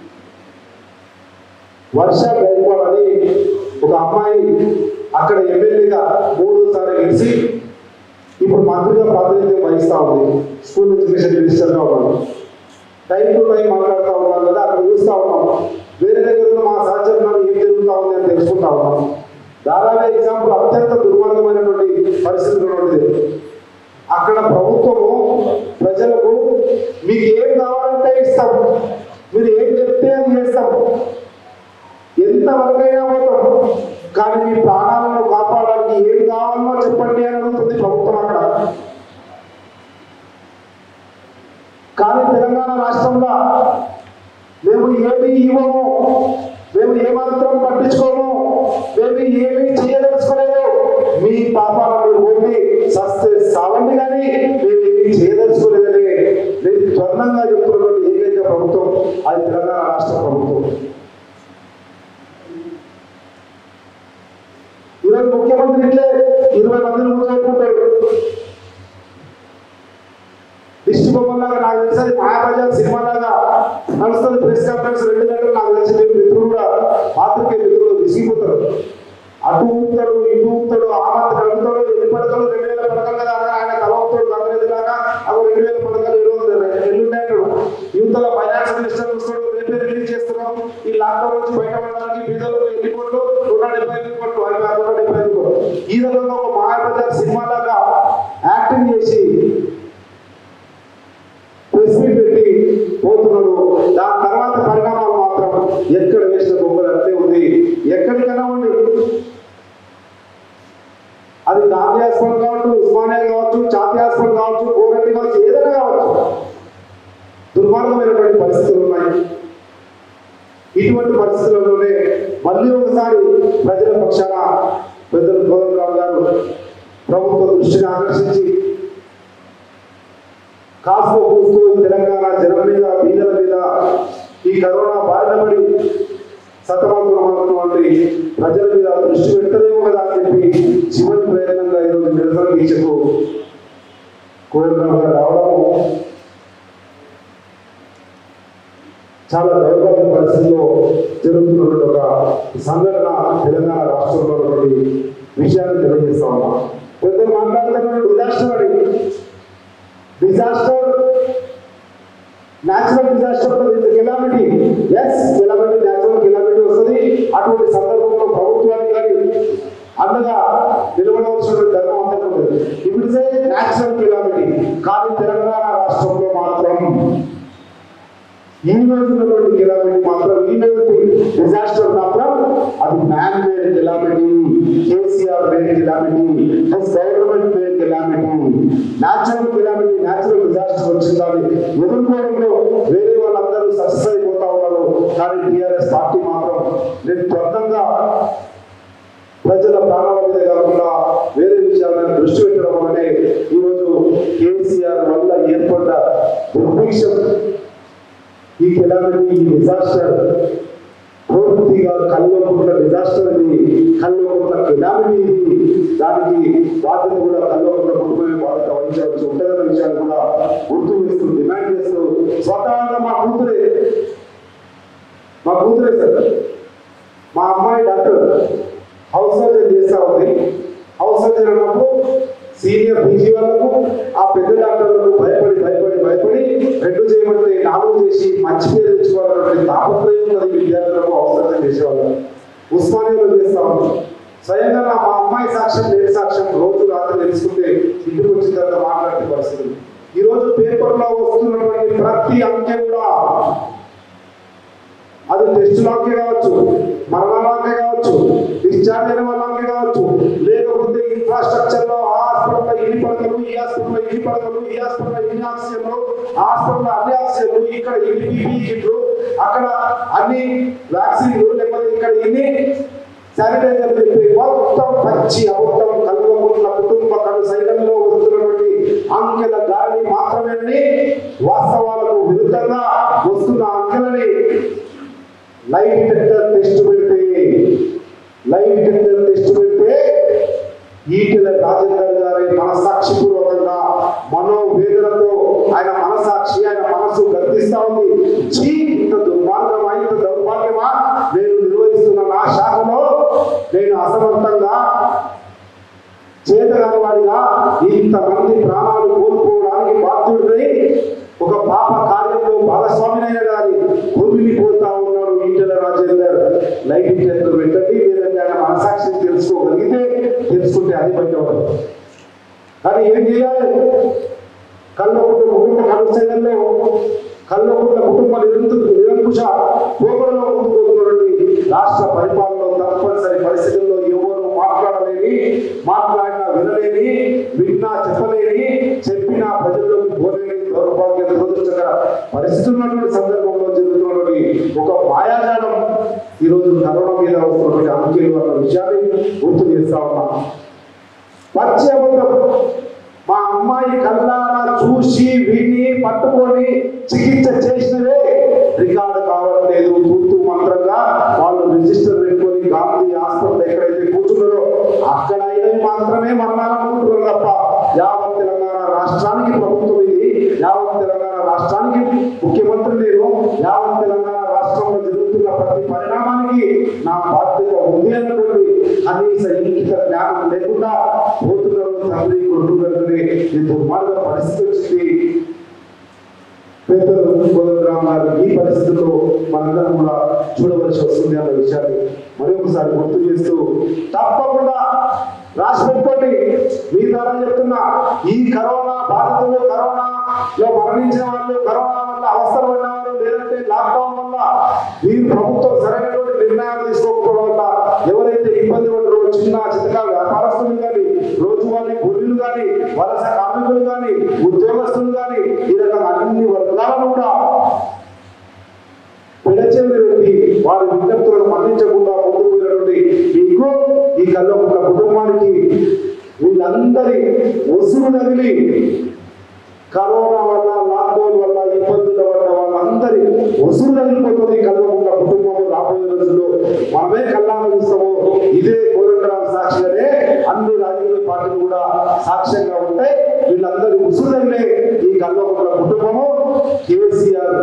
వర్ష గైక్వాడ్ అని ఒక అమ్మాయి అక్కడ ఎమ్మెల్యేగా మూడోసారి గెలిచి ఇప్పుడు మంత్రిగా ప్రాతినిధ్యం వహిస్తా ఉంది స్కూల్ ఎడ్యుకేషన్ మినిస్టర్గా ఉన్నాను టైం టు టైం మాట్లాడుతూ ఉన్నాం కదా అక్కడ చూస్తూ ఉన్నాం వేరే దగ్గర ఉన్న మా సహచరులను ఏం జరుగుతూ ఉంది అని తెలుసుకుంటా ఉన్నాం దాదాపు ఎగ్జాంపుల్ అత్యంత దుర్మార్గమైనటువంటి పరిస్థితులు ఉన్నది అక్కడ ప్రభుత్వము ప్రజలకు మీకు ఏం కావాలంటే ఇస్తాం మీరు ఏం చెప్తే అది చేస్తాం ఎంతవరకైనా పోతాం కానీ మీ ప్రాణాలను కాపాడడానికి ఏం కావాలో చెప్పండి అని అడుగుతుంది ప్రభుత్వం అక్కడ కానీ తెలంగాణ రాష్ట్రంలో మేము ఏమీ ఇవ్వము మేము ఏమాత్రం పట్టించుకోము మేము ఏమీ చేయదలుచుకోలేదు మీ పాపాల మీరు పోండి సస్తే సావండి కానీ మేము ఏమీ చేయదలుచుకోలేదని నేను త్వరణంగా చెప్తున్నటువంటి ఏకైక ప్రభుత్వం అది తెలంగాణ రాష్ట్ర ప్రభుత్వం ఈరోజు ముఖ్యమంత్రి ఇట్లే ఇరవై మందిని కూర్చోబెట్టుకుంటాడు దిష్టి బొమ్మలాగా నాకు తెలిసి అది మాయాబజార్ సినిమాలాగా నడుస్తుంది ప్రెస్ కాన్ఫరెన్స్ రెండు గంటలు నాకు తెలిసి మీరు మిత్రులు కూడా పాత్రికే మిత్రులు విసిగిపోతారు అటు ఊపుతాడు ఇటు ఊపుతాడు ఆ మంత్ కలుగుతాడు ఎన్ని పడకలు రెండు వేల పడకలు కదా అనగా ఆయన తల ఊపుతాడు గంగరెద్దులాగా అవి రెండు వేల పడకలు ఎల్లుంటాడు ఎల్లుంటాడు యువతల ఫైనాన్స్ మినిస్టర్ వస్తాడు రేపే రిలీజ్ చేస్తున్నాం ఈ లాక్డౌన్ నుంచి బయటపడడానికి బీదలకు ఎన్ని కోట్లు నూట డెబ్బై ఐదు కోట్లు అవి కాదు నూట డెబ్బై ఐదు కోట్లు ఈ విధంగా ఒక మాయాబజార్ సినిమాలాగా యాక్టింగ్ చేసి ప్రెస్ మీట్ పెట్టి పోతున్నాడు దాని తర్వాత పరిణామాలు మాత్రం ఎక్కడ వేసిన బొమ్మలు అంతే ఉంది ఎక్కడికైనా ఉండి అది గాంధీ హాస్పిటల్ కావచ్చు ఉస్మానియా కావచ్చు ఛాతీ హాస్పిటల్ కావచ్చు కోరంటి కావచ్చు ఏదైనా కావచ్చు దుర్మార్గమైనటువంటి పరిస్థితులు ఉన్నాయి ఇటువంటి పరిస్థితులలోనే మళ్ళీ ఒకసారి ప్రజల పక్షాన పెద్దలు గోవిందరావు గారు ప్రభుత్వ దృష్టిని ఆకర్షించి కాస్త కూస్తూ తెలంగాణ జనం మీద బీదల మీద ఈ కరోనా బారిన పడి సతమతమవుతున్నటువంటి ప్రజల మీద దృష్టి పెట్టలేమో కదా అని చెప్పి చివరి ప్రయత్నంగా ఈరోజు నిరసన దీక్షకు కోరికరావు గారు రావడము చాలా దౌర్భాగ్య పరిస్థితిలో జరుగుతున్నటువంటి ఒక సంఘటన తెలంగాణ రాష్ట్రంలో ఉన్నటువంటి విషయాన్ని తెలియజేస్తా ఉన్నాం పెద్దలు మాట్లాడుతున్న డిజాస్టర్ అని డిజాస్టర్ న్యాచురల్ డిజాస్టర్ కెలామిటీ ఎస్ కెలామిటీ న్యాచురల్ కెలామిటీ వస్తుంది అటువంటి సందర్భంలో ప్రభుత్వానికి కానీ అండగా నిలబడవలసిన ధర్మం అందరికీ ఉంటుంది ఇప్పుడు న్యాచురల్ కెలామిటీ కానీ తెలంగాణ రాష్ట్రంలో మాత్రం ఈ రోజు ఉన్నటువంటి కెలామిటీ మాత్రం ఈ రోజు డిజాస్టర్ మాత్రం అది man made calamity KCR made calamity this government made calamity natural calamity natural disaster వచ్చిందని ఎదుర్కోవడంలో వేరే వాళ్ళందరూ సక్సెస్ అయిపోతా ఉన్నారు కానీ టీఆర్ఎస్ పార్టీ మాత్రం నేను త్వరగా ప్రజల ప్రాణాల మీద కాకుండా వేరే విషయాలను దృష్టి పెట్టడం వల్లనే ఈరోజు కేసీఆర్ వల్ల ఏర్పడ్డ దుర్భిక్షం ఈ కెలామిటీ ఈ డిజాస్టర్ పూర్తిగా కల్లోకుంట్ల డిజాస్టర్ ఇది కల్లోకుంట్ల కెలామిటీ ఇది దానికి బాధ్యత కూడా కల్లోకుంట్ల కుటుంబమే బాధ్యత వహించవచ్చు ఉంటుందన్న విషయాన్ని కూడా గుర్తు చేస్తూ డిమాండ్ చేస్తూ స్వతహాగా మా కూతురే మా కూతురే సార్ మా అమ్మాయి డాక్టర్ హౌస్ సర్జరీ చేస్తా ఉంది హౌస్ సర్జరీ అన్నప్పుడు సీనియర్ పీజీ వాళ్ళకు ఆ పెద్ద డాక్టర్లకు భయపడి భయపడి భయపడి రెండు చేయమంటే నాలుగు చేసి మంచి పేరు తెచ్చుకోవాలన్నటువంటి తాపత్రయం ఉన్నది విద్యార్థులకు హౌస్ సర్జరీ చేసేవాళ్ళు ఉస్మానియాలో చేస్తా ఉంది స్వయంగా నా మా అమ్మాయి సాక్ష్యం లేని సాక్ష్యం రోజు రాత్రి తెలుసుకుంటే ఇంటికి వచ్చిన తర్వాత మాట్లాడే పరిస్థితి ఈ రోజు పేపర్లో వస్తున్నటువంటి ప్రతి అంకె కూడా అది టెస్ట్ లాంకే కావచ్చు మరణ లాంకే కావచ్చు డిశ్చార్జ్ అయిన వాళ్ళకే కావచ్చు లేకపోతే ఇన్ఫ్రాస్ట్రక్చర్ లో హాస్పిటల్ ఇన్ని పడకలు ఈ హాస్పిటల్లో ఇన్ని పడకలు ఈ హాస్పిటల్లో ఇన్ని ఆక్సిజన్లు ఆ హాస్పిటల్లో అన్ని ఆక్సిజన్లు ఇక్కడ ఇన్ని పీపీ కిట్లు అక్కడ అన్ని వ్యాక్సిన్లు లేకపోతే ఇక్కడ ఇన్ని శానిటైజర్ చెప్పి మొత్తం పచ్చి అబద్ధం కలుగుకున్న కుటుంబ కలు సైతంలో వస్తున్నటువంటి అంకెల గాలిని మాత్రమే వాస్తవాలకు విరుద్ధంగా వస్తున్న అంకెలని లైట్ డిటెక్టర్ టెస్ట్ పెడితే లైట్ డిటెక్టర్ టెస్ట్ పెడితే ఈటెల రాజేందర్ గారి మనసాక్షిపూర్వకంగా మనోవేదనతో ఆయన మనసాక్షి ఆయన మనసు గర్తిస్తా ఉంది చీ ఇంత దుర్మార్గమా ఇంత దౌర్భాగ్యమా నేను నిర్వహిస్తున్న నా శాఖలో నేను అసమర్థంగా చేతగాని వాడిగా ఇంతమంది ప్రాణాలు కోల్పోవడానికి బాధ్యుడిని ఒక పాప కార్యంలో భాగస్వామినైన గాని కుమిలిపోతా ఉన్నాడు ఈటెల రాజేందర్ లైట్ డిటెక్టర్ పెట్టండి లేదంటే ఆయన మనసాక్షిని తెలుసుకోగలిగితే తెలుసుకుంటే అది బయట ఉండదు కానీ ఏం చేయాలి కళ్ళకుంట కుటుంబ కలుసైనంలో కళ్ళకుంట కుటుంబ నిరంతు నిరంకుశ పోగడలో ముందుకోతున్నటువంటి రాష్ట్ర పరిపాలనలో తప్పనిసరి పరిస్థితుల్లో ఎవరు మాట్లాడలేని మాట్లాడినా వినలేని విన్నా చెప్పలేని చెప్పినా ప్రజల్లోకి పోలేని దౌర్భాగ్య దురదృష్టకర పరిస్థితులు ఉన్నటువంటి సందర్భంలో జరుగుతున్నటువంటి ఒక మాయాజాలం ఈరోజు కరోనా మీద వస్తున్నటువంటి అంకెలు అన్న విషయాన్ని గుర్తు చేస్తా ఉన్నాం పచ్చి అబద్ధం మా అమ్మాయి కళ్ళారా చూసి విని పట్టుకొని చికిత్స చేసినవే రికార్డు కావడం లేదు తూతూ మంత్రంగా వాళ్ళు రిజిస్టర్ పెట్టుకొని గాంధీ హాస్పిటల్ ఎక్కడైతే కూర్చున్నారో అక్కడ అయినవి మాత్రమే మరణాలనుకుంటున్నారు తప్ప యావత్ తెలంగాణ రాష్ట్రానికి ప్రభుత్వం ఇది యావత్ తెలంగాణ రాష్ట్రానికి ముఖ్యమంత్రి నేను యావత్ తెలంగాణ రాష్ట్రంలో జరుగుతున్న ప్రతి పరిణామానికి నా బాధ్యత ఉంది అన్నటువంటి కనీస ఇంకిత జ్ఞానం లేకుండా పోతున్నారు తండ్రి కొడుకు వెంటనే ఈ దుర్మార్గ పరిస్థితి వచ్చింది పెద్దలు కోదండరామ్ గారు ఈ పరిస్థితుల్లో మనందరం కూడా చూడవలసి వస్తుంది అన్న విషయాన్ని మరొకసారి గుర్తు చేస్తూ తప్పకుండా రాసి పెట్టుకోండి మీ ద్వారా చెప్తున్నా ఈ కరోనా బాధితులు కరోనాలో మరణించిన వాళ్ళు కరోనా వల్ల అవసరం పడిన వారు లేదంటే లాక్డౌన్ వల్ల మీరు ప్రభుత్వం సరైనటువంటి నిర్ణయాలు తీసుకోకపోవడం వల్ల ఎవరైతే ఇబ్బంది పడరో చిన్న చిన్నగా వ్యాపారస్తులు కానీ రోజువారీ కూలీలు కానీ వలస కార్మికులు కానీ ఉద్యోగస్తులు కానీ ఈ రకంగా అన్ని వర్గాలను కూడా పెడచెవిని పెట్టి వారి విజ్ఞప్తులను మన్నించకుండా ముందుకు వెళ్ళినటువంటి మీకు ఈ కల్లోకున్న కుటుంబానికి వీళ్ళందరి వసూలు నదిలి కరోనా వల్ల లాక్డౌన్ వల్ల ఇబ్బందుల వల్ల వాళ్ళందరి వసూలు నదిలిపోతుంది కల్లోకున్న కుటుంబం రాబోయే రోజుల్లో మనమే కళ్ళాన చూస్తాము ఇదే కోదండరాం సాక్షిగానే అన్ని రాజకీయ పార్టీలు కూడా సాక్ష్యంగా ఉంటాయి వీళ్ళందరి ఉసురులే ఈ కల్లోకున్న కుటుంబము కేసీఆర్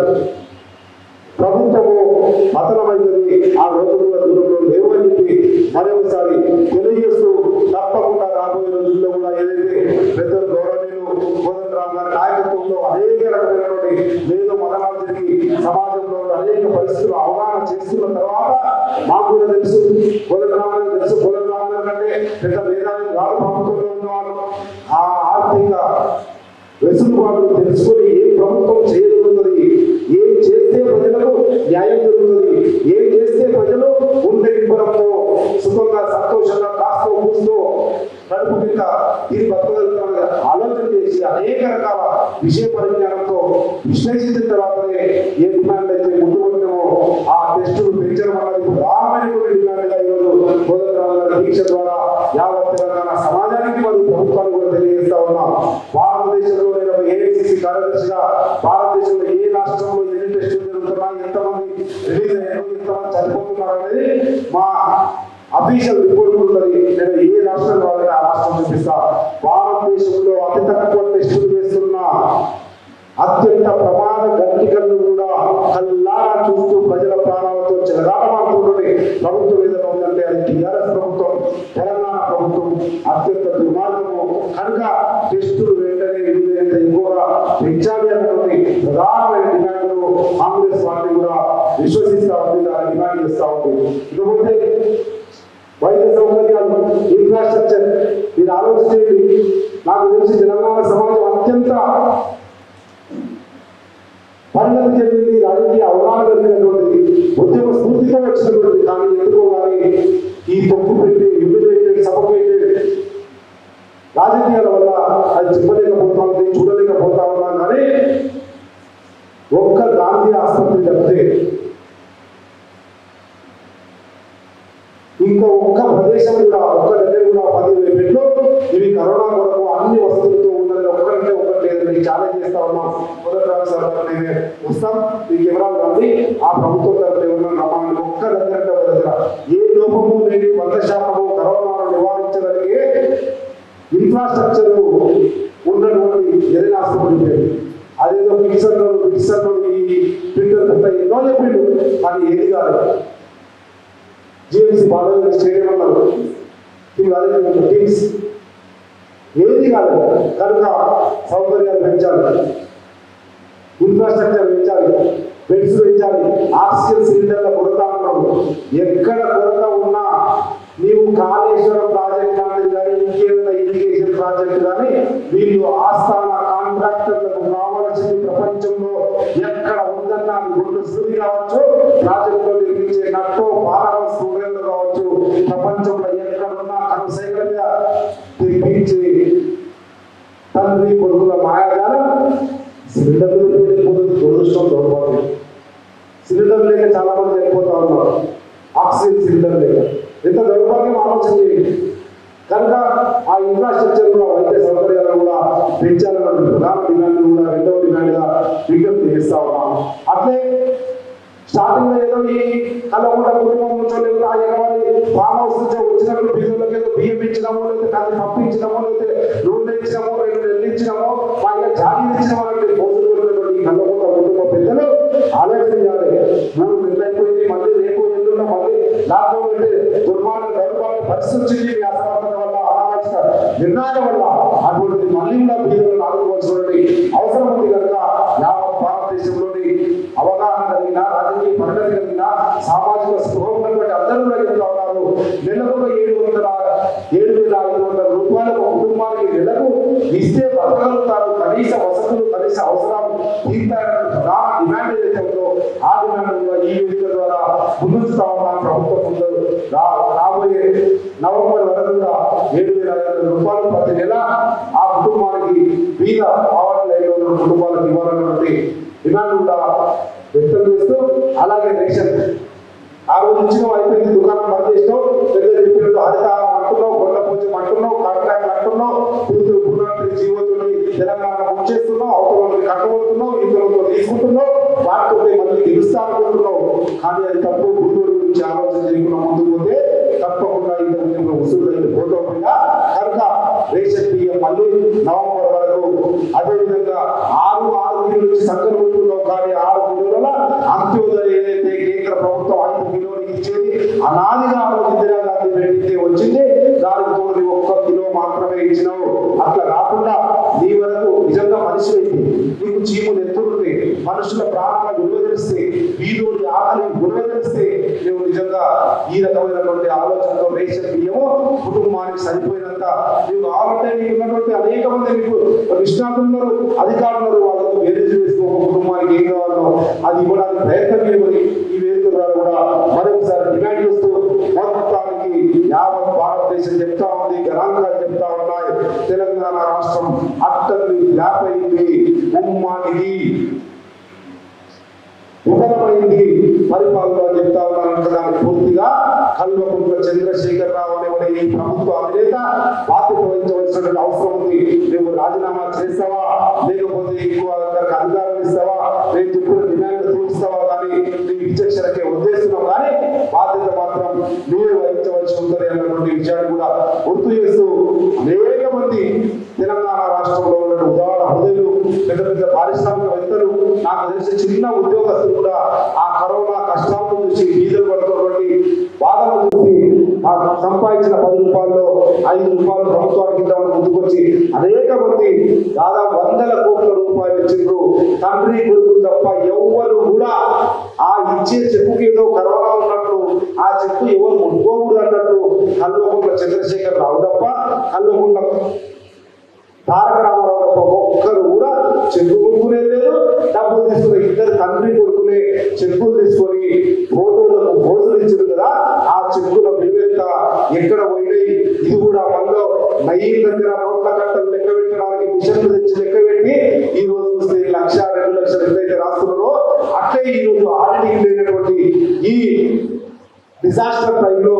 ప్రభుత్వము పతనమైందని ఆ రోజుల్లో దూరంలో లేవని చెప్పి మరొకసారి తెలియజేస్తూ తప్పకుండా రాబోయే రోజుల్లో కూడా ఏదైతే పెద్దలు గౌరవనీయులు కోదండరామ్ గారి నాయకత్వంలో అనేక రకమైనటువంటి మేలు మదనాలు జరిగి సమాజంలో ఉన్న అనేక పరిస్థితులు అవగాహన చేస్తున్న తర్వాత మాకు కూడా తెలుసు కోదండరామ్ గారికి తెలుసు కోదండరామ్ గారి కంటే పెద్ద మేధావి కాదు ప్రభుత్వంలో ఉన్నవాళ్ళు ఆ ఆర్థిక వెసులుబాటు తెలుసుకొని ఏ ప్రభుత్వం చేయగలుగుతుంది ఏం చేస్తే ప్రజలకు న్యాయం జరుగుతుంది ఏం చేస్తే ప్రజలు గుండె నింపడంతో సుఖంగా సంతోషంగా కాస్తో కూస్తూ కడుపు కింద ఇది బతకగలుగుతామని ఆలోచన చేసి అనేక రకాల విషయ పరిజ్ఞానంతో విశ్లేషించిన తర్వాతనే ఏ డిమాండ్ అయితే ముందుకుంటామో ఆ టెస్టులు పెంచడం అన్నది ప్రధానమైనటువంటి డిమాండ్గా ఈరోజు కోదండరామ గారి దీక్ష ద్వారా యావత్ తెలంగాణ సమాజానికి మరియు ప్రభుత్వాన్ని కూడా తెలియజేస్తా ఉన్నాం భారతదేశంలో నేను ఏఐసిసి కార్యదర్శిగా భారతదేశంలో ఏ రాష్ట్రంలో ఎన్ని టెస్టులు జరుగుతున్నా ఎంతమంది రిలీజ్ అయ్యారు ఎంతమంది చనిపోతున్నారు అనేది మా అఫీషియల్ రిపోర్ట్ ఉంటుంది నేను ఏ రాష్ట్రం కావాలంటే ఆ రాష్ట్రం చూపిస్తా భారతదేశంలో అతి తక్కువ టెస్టులు చేస్తున్న అత్యంత ప్రమాద గట్టికలను కూడా కల్లారా చూస్తూ ప్రజల ప్రాణాలతో చెలగాటమాడుతున్నటువంటి ప్రభుత్వం ఏదైనా ఉందంటే అది టీఆర్ఎస్ ప్రభుత్వం తెలంగాణ ప్రభుత్వం అత్యంత దుర్మార్గము కనుక టెస్టులు వెంటనే వీలైనంత ఎక్కువగా పెంచాలి అన్నటువంటి ప్రధానమైన డిమాండ్లు కాంగ్రెస్ పార్టీ కూడా విశ్వసిస్తా ఉంది దాన్ని డిమాండ్ చేస్తా ఉంది ఇకపోతే వైద్య సౌకర్యాలు ఇన్ఫ్రాస్ట్రక్చర్ మీరు ఆలోచించండి నాకు తెలిసి తెలంగాణ సమాజం అత్యంత పరిణతి చెందింది రాజకీయ అవగాహన కలిగినటువంటిది ఉద్యమ స్ఫూర్తితో వచ్చినటువంటిది కానీ ఎందుకో కానీ ఈ తొక్కు పెట్టి యుమిలేటెడ్ సఫోకేటెడ్ రాజకీయాల వల్ల అది చెప్పలేదు ప్రదేశం కూడా ఒక్క దగ్గర కూడా పదివేల బెడ్లు ఇవి కరోనా కొరకు అన్ని వసతులతో ఉన్నది ఒక్కరంటే ఒక్కటి లేదు మీకు ఛాలెంజ్ చేస్తా ఉన్నాం మొదటి రాజు సార్ మేము వస్తాం మీకు వివరాలు రండి ఆ ప్రభుత్వం తరఫున ఎవరైనా రమ్మని ఒక్క దగ్గర అంటే ఒక దగ్గర ఏ లోపము లేని వంద శాతము కరోనాను నివారించగలిగే ఇన్ఫ్రాస్ట్రక్చర్ ఉన్నటువంటి ఏదైనా హాస్పిటల్ పేరు అదేదో మిక్సర్లో మిక్సర్లో ఈ ప్రింటర్ అంతా ఎన్నో చెప్పిండు కానీ ఏది కాదు జిఎంసీ బాగా స్టేడియం అన్నారు ఇవి అదే టీమ్స్ ఏది కాదు కనుక సౌకర్యాలు పెంచాలి ఇన్ఫ్రాస్ట్రక్చర్ పెంచాలి బెడ్స్ పెంచాలి ఆక్సిజన్ సిలిండర్ల కొరత అన్నాడు ఎక్కడ కొరత ఉన్నా నీవు కాళేశ్వరం ప్రాజెక్ట్ అనేది కానీ ఇంకేదైనా ఇరిగేషన్ ప్రాజెక్ట్ కానీ వీళ్ళు ఆస్థాన కాంట్రాక్టర్లకు కావాల్సింది ప్రపంచంలో ఎక్కడ ఉందన్న అది గుండు శృతి కావచ్చు ప్రాజెక్టులో నిర్మించే నట్టో పాలన స్టూడెంట్ కావచ్చు ప్రపంచంలో ఎక్కడున్నా కనుసైల మీద తెప్పించి తండ్రి కొడుకుల మాయాజాలం సిలిండర్ దురదృష్టం దౌర్భాగ్యం సిలిండర్ లేక చాలా మంది చనిపోతా ఉన్నారు ఆక్సిజన్ సిలిండర్ లేక ఎంత దౌర్భాగ్యం ఆలోచన చేయండి కనుక ఆ ఇన్ఫ్రాస్ట్రక్చర్ కూడా వైద్య సౌకర్యాలు కూడా పెంచాలన్న ప్రధాన డిమాండ్ కూడా రెండవ డిమాండ్గా విజ్ఞప్తి చేస్తా ఉన్నాం అట్లే స్టార్టింగ్ లో ఏదో ఈ కలవకుండా కుటుంబం నుంచో లేదా ఆ ఎగవాలి ఫామ్ హౌస్ నుంచో వచ్చినప్పుడు బీజులకు ఏదో బియ్యం ఇచ్చినామో లేదా కంది పప్పు ఇచ్చినామో లేదా నూనె ఇచ్చినామో రెండు నెలలు ఇచ్చినామో మా ఇలా జాడీ ఇచ్చినామో అంటే పోతులు పెట్టినటువంటి ఈ కలవకుండా కుటుంబ పెద్దలు ఆలోచన చేయాలి మూడు నెలలు అయిపోయింది మళ్ళీ రేపు ఎల్లుండ మళ్ళీ లాక్డౌన్ అంటే దుర్మార్గం దౌర్భాగ్య పరిస్థితి వచ్చింది మీ అసమర్థత వల్ల అనాలోచిత నిర్ణయాల వల్ల అటువంటిది మళ్ళీ కూడా బీజులను ఆదుకోవాల్సినటువంటి అవసరం ఉంది కనుక యావత్ భారతదేశంలోని అవగాహన కలిగిన రాజకీయ పరిణతి కలిగిన సామాజిక స్పృహ ఉన్నటువంటి అందరూ కూడా చెప్తా ఉన్నారు నెలకు ఒక ఏడు వందల ఏడు వేల ఐదు వందల రూపాయలు ఒక కుటుంబానికి నెలకు ఇస్తే బతకగలుగుతారు కనీస వసతులు కనీస అవసరాలు తీర్తారన్న ప్రధాన డిమాండ్ ఏదైతే ఉందో ఆ డిమాండ్ కూడా ఈ వేదిక ద్వారా ముందుంచుతా ఉన్నాం ప్రభుత్వం ముందు రా- రాబోయే నవంబర్ వరకు కూడా ఏడు వేల ఐదు వందల రూపాయలు ప్రతి నెల ఆ కుటుంబానికి బీద పావర్టీ లైన్లో ఉన్న కుటుంబాలకు ఇవ్వాలన్నటువంటి డిమాండ్ కూడా వ్యక్తం చేస్తూ అలాగే రేషన్ ఆ రోజు ఇచ్చిన అయిపోయింది దుకాణం బంద్ చేసినావు దగ్గర చెప్పినట్టు హరితారం అంటున్నావు కొండ పూజం అంటున్నావు కాంట్రాక్ట్ అంటున్నావు పూర్తి పునరుద్ధరణ జీవోతుని తెలంగాణ బుక్ చేస్తున్నావు అవతల కట్టబోతున్నావు ఇతరులతో తీసుకుంటున్నావు వాటితో మళ్ళీ గెలుస్తా అనుకుంటున్నావు కానీ అది తప్పు గురువుల గురించి ఆలోచన చేయకుండా ముందుకు పోతే తప్పకుండా ఇంత ముందు వసూలు అయితే పోతోకుండా కనుక రేషన్ బియ్యం మళ్ళీ నవంబర్ వరకు అదేవిధంగా ఆరు ఆరు కిలోల నుంచి సంకలు ఉంటున్నావు కానీ ఆరు కిలోల అంత్యోదయ ఏదైతే కేంద్ర ప్రభుత్వం ఐదు కిలోలు ఇచ్చేది అనాదిగా ఆ రోజు ఇందిరాగాంధీ పెట్టితే వచ్చింది దానికి తోడు ఒక్క కిలో మాత్రమే ఇచ్చినావు అట్లా కాకుండా నీ వరకు నిజంగా మనిషి అయితే నీకు చీములు ఎత్తుకుంటే మనుషుల ప్రాణాల విలువ తెలిస్తే వీధుడి ఆకలి విలువ తెలిస్తే నువ్వు నిజంగా ఈ రకమైనటువంటి ఆలోచనతో రేషన్ బియ్యము కుటుంబానికి సరిపోయినంత నీవు కావాలంటే నీకు ఉన్నటువంటి అనేక మంది నీకు నిష్ణాతున్నారు అధికారులు ఉన్నారు, వాళ్ళతో వేరేజ్ వేసుకో ఒక కుటుంబానికి ఏం కావాలో అది ఇవ్వడానికి ప్రయత్నం చేయమని ఈ వేదిక ద్వారా కూడా మరొకసారి డిమాండ్ చేస్తూ మొత్తానికి యావత్ భారతదేశం చెప్తా ఉంది గణాంకాలు చెప్తా ఉన్నాయి తెలంగాణ రాష్ట్రం అట్టల్ని వ్యాపైంది ఉమ్మానికి విఫలమైంది పరిపాలన చెప్తా ఉన్నాను దానికి పూర్తిగా కల్వకుంట్ల చంద్రశేఖర్ రావు అనే ఈ ప్రభుత్వ అధినేత బాధ్యత వహించవలసినటువంటి అవసరం ఉంది నువ్వు రాజీనామా చేస్తావా లేకపోతే ఎక్కువ అందరికి అధికారం ఇస్తావా నేను చెప్పిన డిమాండ్ తీరుస్తావా కానీ నీ విచక్షణకే ఉద్దేశిస్తున్నావు కానీ బాధ్యత మాత్రం నువ్వే వహించవలసి ఉంటుంది అన్నటువంటి విషయాన్ని కూడా గుర్తు చేస్తూ అనేక మంది తెలంగాణ రాష్ట్రంలో ఉన్న ఉదాహరణ హృదయులు పెద్ద పెద్ద పారిశ్రామికవేత్తలు నాకు తెలిసి చిన్న ఉద్యోగస్తులు కూడా ఆ కరోనా కష్టాలను చూసి బీదలు పడుతున్నటువంటి బాధలు చూసి ఆ సంపాదించిన పది రూపాయల్లో ఐదు రూపాయలు ప్రభుత్వానికి ఇద్దామని ముందుకొచ్చి అనేక మంది దాదాపు వందల కోట్ల రూపాయలు ఇచ్చిండ్రు తండ్రి కొడుకు తప్ప ఎవ్వరు కూడా ఆ ఇచ్చే చెప్పుకి ఏదో కరోనా ఉన్నట్లు ఆ చెప్పు ఎవరు ముట్టుకోకూడదు అన్నట్లు కల్వకుంట్ల చంద్రశేఖర్ రావు తప్ప కల్వకుంట్ల తారక రామారావు తప్ప ఒక్కరు కూడా చెక్కు కొడుకునే లేదు డబ్బులు తీసుకునే ఇద్దరు తండ్రి కొడుకునే చెక్కులు తీసుకొని ఫోటోలకు ఫోటోలు ఇచ్చారు కదా ఆ చెక్కుల విలువెంత ఎక్కడ పోయినాయి ఇది కూడా మనలో నయ్యి దగ్గర నోట్ల కట్టలు లెక్క పెట్టడానికి మిషన్లు తెచ్చి లెక్క పెట్టి ఈ రోజు చూస్తే లక్ష రెండు లక్షలు ఎంతైతే రాస్తున్నారో అట్లే ఈ రోజు ఆడిటింగ్ లేనటువంటి ఈ డిజాస్టర్ టైంలో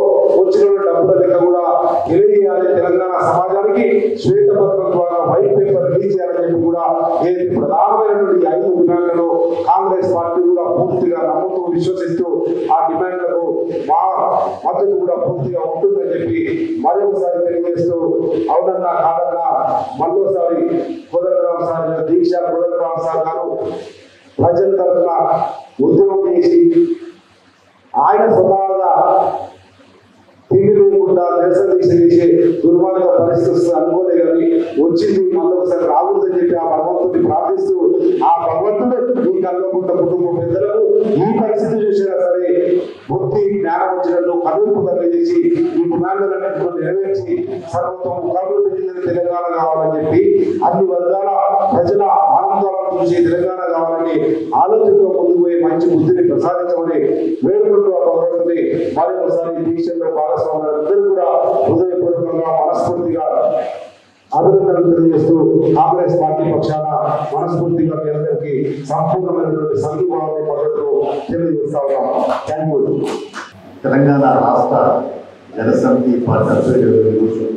వచ్చిన డబ్బుల లెక్క కూడా తెలియజేయాలి తెలంగాణ సమాజానికి శ్వేతపత్రం ద్వారా వైట్ పేపర్ రిలీజ్ చేయాలని చెప్పి కూడా ఏది ప్రధానమైనటువంటి ఈ ఐదు డిమాండ్లలో కాంగ్రెస్ పార్టీ కూడా పూర్తిగా నమ్ముతూ విశ్వసిస్తూ ఆ డిమాండ్లకు మా మద్దతు కూడా పూర్తిగా ఉంటుందని చెప్పి మరొకసారి తెలియజేస్తూ అవునన్నా కాదన్నా మరోసారి కోదండరామ్ సార్ దీక్ష కోదండరామ్ సార్ గారు ప్రజల తరఫున ఉద్యమం చేసి ఆయన స్వతహాగా తిండి లేకుండా నిరసన దీక్ష చేసే దుర్మార్గ పరిస్థితి వస్తుంది అనుకోలే కానీ వచ్చింది మళ్ళీ ఒకసారి రాకూడదని చెప్పి ఆ భగవంతుడిని ప్రార్థిస్తూ ఆ భగవంతుడు ఈ కల్వకుంట కుటుంబ పెద్దలకు ఈ పరిస్థితి చూసినా సరే బుద్ధి జ్ఞానం వచ్చినట్టు కనువిప్పు కలిగేసి ఈ డిమాండ్లన్నింటిలో నెరవేర్చి సర్వత్వం అభివృద్ధి చెందిన తెలంగాణ కావాలని చెప్పి అన్ని వర్గాల ప్రజల ఆనందాలను చూసి తెలంగాణ కావాలని ఆలోచనతో ముందుకు పోయి మంచి బుద్ధిని ప్రసాదించమని వేడుకుంటూ ఆ భగవంతుని మరొకసారి ఈ దీక్షల్లో భాగస్వాములందరూ కూడా హృదయపూర్వకంగా మనస్ఫూర్తిగా అభినందనలు తెలియజేస్తూ కాంగ్రెస్ పార్టీ పక్షాన మనస్ఫూర్తిగా మీ అందరికీ సంపూర్ణమైనటువంటి సంఘీభావాన్ని మద్దతు తెలియజేస్తా ఉన్నాం థ్యాంక్ యూ తెలంగాణ రాష్ట్ర జనసమితి పార్టీ అధ్యక్షుడు ఈరోజు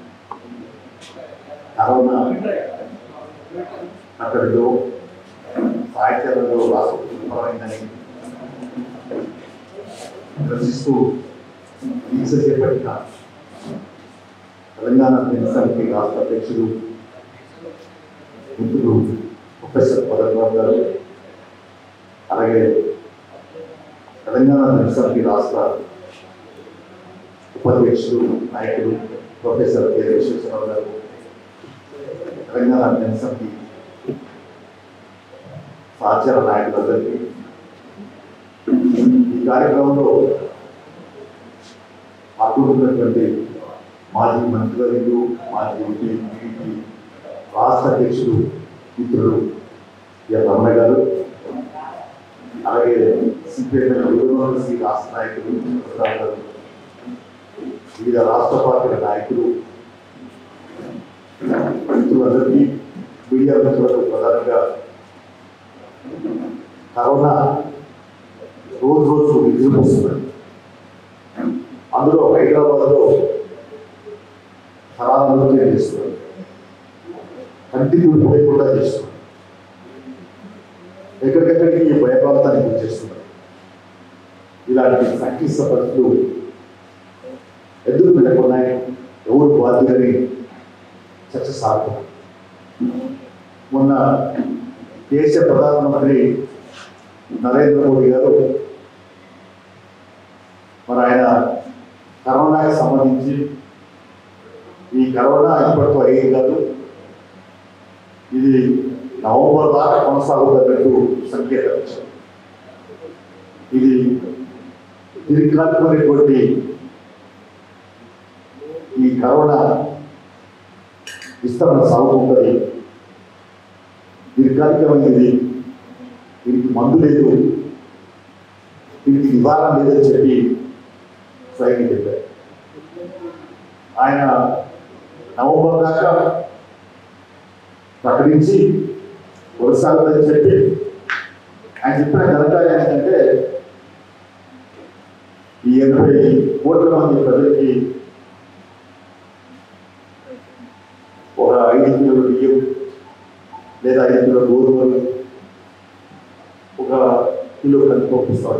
కరోనా అక్కడిలో సాహిత్యాలలో రాష్ట్ర విఫలమైందని ప్రశ్నిస్తూ దీక్ష చేపట్టిన తెలంగాణ జనసమితి రాష్ట్ర అధ్యక్షుడు మిత్రుడు ప్రొఫెసర్ పదర్రావు గారు అలాగే తెలంగాణ జనసమితి రాష్ట్ర ఉపాధ్యక్షుడు నాయకుడు ప్రొఫెసర్ కె విశ్వేశ్వరరావు గారు తెలంగాణ జనసమితి సహచర నాయకులందరికీ ఈ కార్యక్రమంలో పాల్గొంటున్నటువంటి మాజీ మంత్రివర్యులు మాజీ ఎంపీ టీడీపీ రాష్ట్ర అధ్యక్షుడు మిత్రుడు ఎల్ రమణ గారు అలాగే సిపిఎం యూనివర్సిటీ రాష్ట్ర నాయకులు ప్రసాద్ గారు వివిధ రాష్ట్ర పార్టీల నాయకులు మిత్రులందరికీ మీడియా మిత్రులకు ప్రధానంగా కరోనా రోజు రోజు విజృంభిస్తున్నది అందులో హైదరాబాద్లో సరాలను చేస్తున్నారు కంటి తూర్పు లేకుండా చేస్తున్నారు ఎక్కడికెక్కడికి భయప్రాంతానికి గురి చేస్తున్నారు ఇలాంటి సంక్లిష్ట పరిస్థితులు ఎందుకు నెలకొన్నాయి ఎవరు బాధ్యులని చర్చ సాగుతుంది మొన్న దేశ ప్రధానమంత్రి నరేంద్ర మోడీ గారు మరి ఆయన కరోనాకి సంబంధించి ఈ కరోనా ఇప్పటితో అయ్యేది కాదు ఇది నవంబర్ దాకా కొనసాగుతున్నట్టు సంకేతం ఇచ్చారు ఇది దీర్ఘకాలికమైనటువంటి ఈ కరోనా విస్తరణ సాగుతుంటుంది దీర్ఘకాలికమైనది దీనికి మందు లేదు దీనికి నివారణ లేదని చెప్పి స్వయంగా చెప్పారు ఆయన నవంబర్ దాకా ప్రకటించి కొనసాగుతుందని చెప్పి ఆయన చెప్పిన ఘనకార్యం ఏంటంటే ఈ ఎనభై కోట్ల మంది ప్రజలకి ఒక ఐదు కిలోల బియ్యం లేదా ఐదు కిలో గోధుమలు ఒక కిలో కంది పంపిస్తారు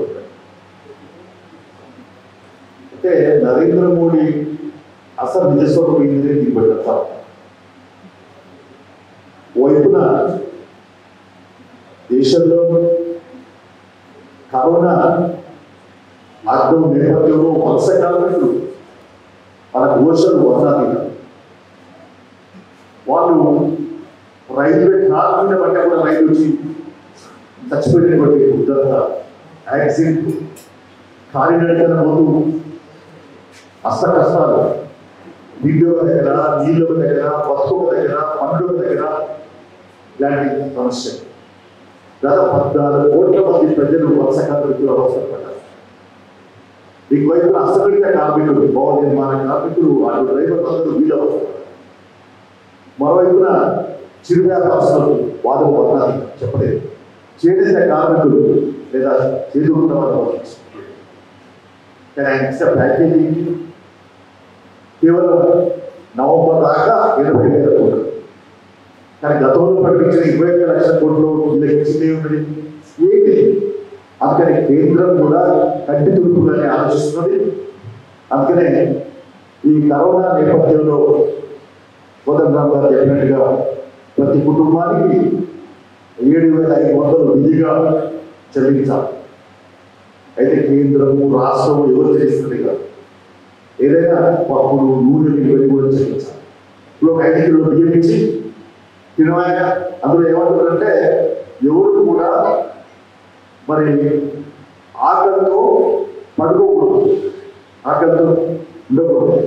అంటే నరేంద్ర మోడీ అసలు నిజస్వరూపం ఏంటంటే దిగుబడి వైపున దేశంలో కరోనా లాక్డౌన్ నేపథ్యంలో వలస కార్మికులు మన ఘోషలు వర్ణాతీతం వాళ్ళు రైల్వే ట్రాక్ మీద పట్టే కూడా రైలు వచ్చి చచ్చిపోయినటువంటి ఉద్దంత యాక్సిడెంట్ కాలినడకన ముందు అష్ట కష్టాలు నీళ్ళ దగ్గర నీళ్ళ దగ్గర వస్తువుల దగ్గర పండుగ దగ్గర ఇలాంటి సమస్య గత పద్నాలుగు కోట్ల మంది ప్రజలు వలస కార్మికులు అవసరపడ్డారు ఇంకోవైపు అసంఘటిత కార్మికులు భవన నిర్మాణ కార్మికులు ఆటో డ్రైవర్ అందరూ వీళ్ళు అవసరపడ్డారు మరోవైపున చిరు వ్యాపారస్తులు వాదం వర్ణాలు చెప్పలేదు చేనేత కార్మికులు లేదా చేదుకున్న వాళ్ళు కానీ ఆయన ఇచ్చే ప్యాకేజీ కేవలం నవంబర్ దాకా ఇరవై వేల కోట్లు కానీ గతంలో ప్రకటించిన ఇరవై వేల లక్షల కోట్లు లెక్కించింది ఏమిటి ఏంటి అందుకని కేంద్రం కూడా కంటి తుడుపులని ఆలోచిస్తున్నది అందుకనే ఈ కరోనా నేపథ్యంలో కోదండరామ్ గారు చెప్పినట్టుగా ప్రతి కుటుంబానికి ఏడు వేల ఐదు వందలు విధిగా చెల్లించాలి అయితే కేంద్రము రాష్ట్రము ఎవరు చెల్లిస్తుంది కాదు ఏదైనా పప్పులు నూనెలు ఇవన్నీ కూడా చెల్లించాలి ఇప్పుడు ఒక ఐదు కిలో బియ్యం ఇచ్చి తినవాయ అందులో ఏమంటారంటే ఎవరు కూడా మరి ఆకలితో పడుకోకూడదు ఆకలితో ఉండకూడదు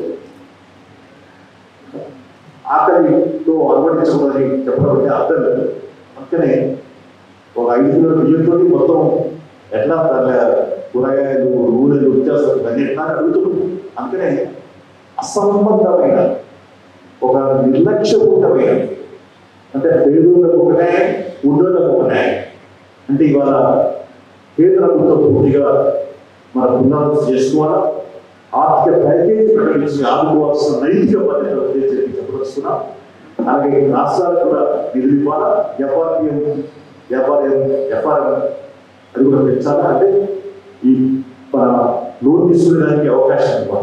ఆకలితో అలవడించకూడదని చెప్పడం అంటే అర్థం లేదు అందుకనే ఒక ఐదు కిలోల బియ్యంతో మొత్తం ఎట్లా దాని కూరగాయలు నూనెలు వ్యత్యాసాలు ఇవన్నీ ఎట్లా అని అడుగుతున్నాం అందుకనే అసంబద్ధమైన ఒక నిర్లక్ష్యపూరితమైన అంటే పేదోళ్ళకు ఒక న్యాయం ఉండోళ్ళకు ఒక న్యాయం అంటే ఇవాళ కేంద్ర ప్రభుత్వం పూర్తిగా మన పునరాలోచన చేసుకోవాలా ఆర్థిక ప్యాకేజీ ప్రకటించి ఆదుకోవాల్సిన నైతిక బాధ్యత చెప్పి చెప్పదలుచుకున్నాం అలాగే రాష్ట్రాలకు కూడా నిధులు ఇవ్వాలా ఎఫ్ఆర్పిఎం వ్యాపారం ఎఫ్ఆర్ఎం అది కూడా పెంచాలా అంటే ఈ మన లోన్ తీసుకునేదానికి అవకాశం ఇవ్వాలి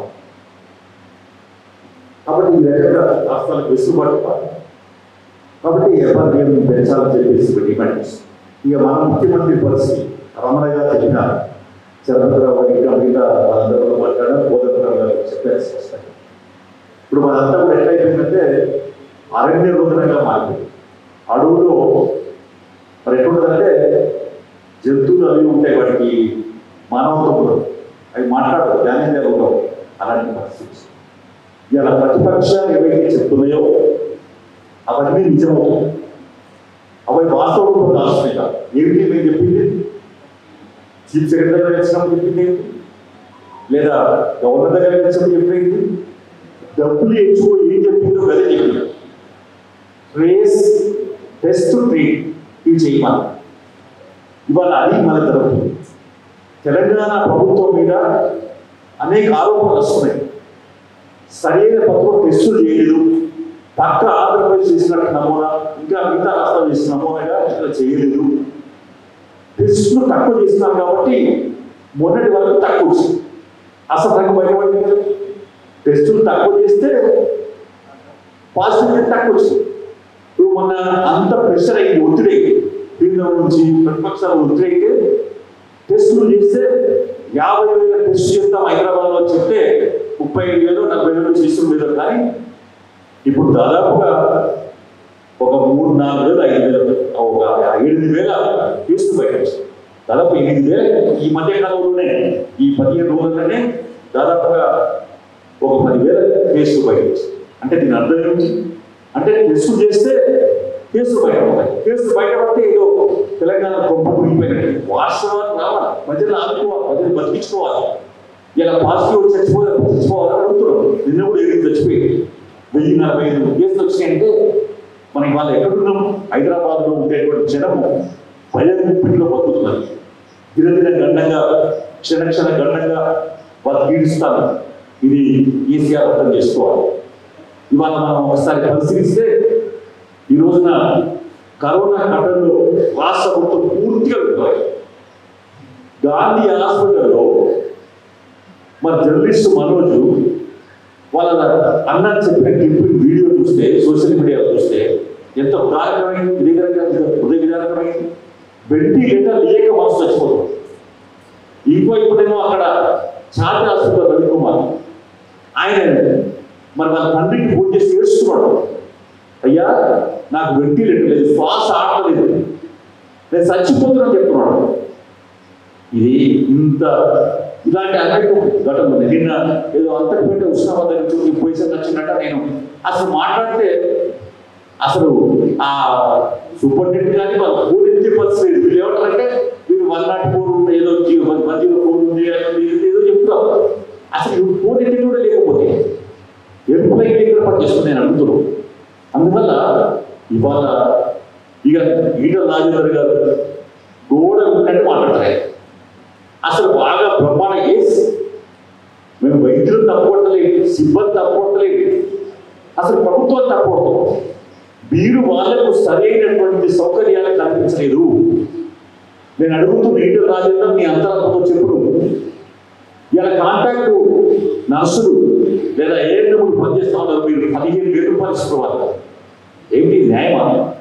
కాబట్టి ఈ రకంగా రాష్ట్రాలకు వెసులుబాటు ఇవ్వాలి కాబట్టి ఎఫ్ఆర్పిఎం పెంచాలని చెప్పేసి ఒక డిమాండ్ చేస్తుంది ఇక మన ముఖ్యమంత్రి పరిస్థితి రమణ గారు చెప్పినారు చంద్రబాబు ఇంకా మిగతా వాళ్ళందరూ కూడా మాట్లాడారు బోధకురావు గారు చెప్పారు స్పష్టంగా ఇప్పుడు మనంతా కూడా ఎట్లయిపోయిందంటే అరణ్య రుద్రంగా మారిపోయింది అడవులో మరి ఎట్లుంటుందంటే జంతువులు అవి ఉంటాయి వాటికి మానవత్వం ఉండదు అవి మాట్లాడదు జ్ఞానేంద్రియాలు ఉండవు అలాంటి పరిస్థితి ఇలా ప్రతిపక్షాలు ఏవైతే చెప్తున్నాయో అవన్నీ నిజమవుతాయి అవి వాస్తవం కూడా రాష్ట్రం కాదు ఏమిటి మేము చెప్పింది చీఫ్ సెక్రటరీ గారు వచ్చినప్పుడు చెప్పింది ఏంటి? లేదా గవర్నర్ దగ్గర వచ్చినప్పుడు చెప్పింది డబ్బులు ఎక్కువ ఏం చెప్పిందో అదే చెప్పింది ట్రేస్ టెస్ట్ ట్రీట్ ఇవి చేయమని ఇవాళ అది మన జరుగుతుంది తెలంగాణ ప్రభుత్వం మీద అనేక ఆరోపణలు వస్తున్నాయి సరైన పత్రం టెస్టులు చేయలేదు పక్క ఆంధ్రప్రదేశ్ చేసినట్టు నమూనా ఇంకా మిగతా రాష్ట్రాలు చేసిన నమూనాగా ఇక్కడ చేయలేదు టెస్టులు తక్కువ చేస్తున్నారు కాబట్టి మొన్నటి వరకు తక్కువ వచ్చింది అసలు నాకు బయటపడింది కదా టెస్టులు తక్కువ చేస్తే పాజిటివ్ రేట్ తక్కువ వచ్చింది ఇప్పుడు మొన్న అంత ప్రెషర్ అయింది ఒత్తిడి అయింది కేంద్రం నుంచి ప్రతిపక్షాల ఒత్తిడి అయితే టెస్టులు చేస్తే యాభై వేల టెస్ట్ చేస్తాం హైదరాబాద్లో చెప్తే ముప్పై ఐదు వేలు నలభై వేలు చేస్తున్నారు కానీ ఇప్పుడు దాదాపుగా ఒక మూడు నాలుగు వేలు ఐదు వేలు ఒక ఎనిమిది వేల కేసులు బయట వచ్చాయి. దాదాపు ఎనిమిది వేలు ఈ మధ్య కాలంలోనే ఈ పదిహేను రోజుల్లోనే దాదాపుగా ఒక పదివేల కేసులు బయట వచ్చాయి. అంటే దీని అర్థం ఏమిటి అంటే టెస్టులు చేస్తే కేసులు బయట పడతాయి కేసులు బయటపడితే ఏదో తెలంగాణ గొప్ప మునిగిపోయినట్టు వాస్తవాలు రావాలి ప్రజలు ఆదుకోవాలి ప్రజలు బతికించుకోవాలి ఇలా పాజిటివ్ వచ్చి చచ్చిపోవాలి చచ్చిపోవాలని అడుగుతున్నాం నిన్న కూడా ఏడు చచ్చిపోయింది వెయ్యి నలభై ఐదు కేసులు వచ్చినాయంటే మనం ఇవాళ ఎక్కడున్నాం హైదరాబాద్లో ఉండేటువంటి జనము భయం ముప్పిట్లో బతుకుతున్నారు దినదిన గండంగా క్షణ క్షణ గండంగా వాళ్ళు పీడిస్తాను ఇది ఈజీగా అర్థం చేసుకోవాలి ఇవాళ మనం ఒకసారి పరిశీలిస్తే ఈ రోజున కరోనా కట్టంలో రాష్ట్ర ప్రభుత్వం పూర్తిగా విఫలమైంది. గాంధీ హాస్పిటల్లో మన జర్నలిస్ట్ మనోజ్ వాళ్ళ అన్న చెప్పిన క్లిప్ వీడియో చూస్తే సోషల్ మీడియా చూస్తే ఎంత ఉదాహరణమైంది విధికరంగా హృదయ విధానమైంది వెంటిలేటర్ లేక మనసు చచ్చిపోతుంది ఇంకో ఇప్పుడేమో అక్కడ ఛాతి హాస్పిటల్ రవికుమార్ ఆయన మరి వాళ్ళ తండ్రికి ఫోన్ చేసి ఏడుస్తున్నాడు అయ్యా నాకు వెంటిలేటర్ లేదు శ్వాస ఆడలేదు నేను చచ్చిపోతున్నాను చెప్తున్నాడు ఇది ఇంత ఇలాంటి అనేక ఘటనలు ఉన్నాయి. నిన్న ఏదో అంతకుపేట ఉష్ణాబాద్ నుంచి పొజిషన్ వచ్చినట్ట నేను అసలు మాట్లాడితే అసలు ఆ సూపరింటెండెంట్ కానీ వాళ్ళు ఫోన్ ఎత్తే పరిస్థితి లేదు. వీళ్ళు ఏమంటారంటే మీరు వన్ నాట్ ఫోర్ ఉంది ఏదో వన్ వన్ జీరో ఫోర్ ఉంది అది ఇది ఏదో చెప్తారు అసలు ఇప్పుడు ఫోన్ ఎత్తే కూడా లేకపోతే ఎంప్లాయీ దగ్గర పనిచేస్తుంది నేను అడుగుతున్నాను అందువల్ల ఇవాళ ఇక ఈటల రాజేందర్ గారు గోడ ఉన్నట్టు మాట్లాడతారు ఆయన. అసలు బాగా బ్రహ్మాండ కేసు మేము వైద్యులు తప్పకొట్టలేదు సిబ్బంది తప్పకొట్టలేదు అసలు ప్రభుత్వం తప్పకూడదు మీరు వాళ్లకు సరైనటువంటి సౌకర్యాలు కల్పించలేదు నేను అడుగుతున్న ఇంటి రాజేంద్ర మీ అంతరాత్మతో చెప్పుడు ఇలా కాంటాక్ట్ నర్సులు లేదా ఏ డబ్బులు పనిచేస్తా ఉన్నారు మీరు పదిహేను వేలు రూపాయలు ఇస్తున్నారు ఏమిటి న్యాయమా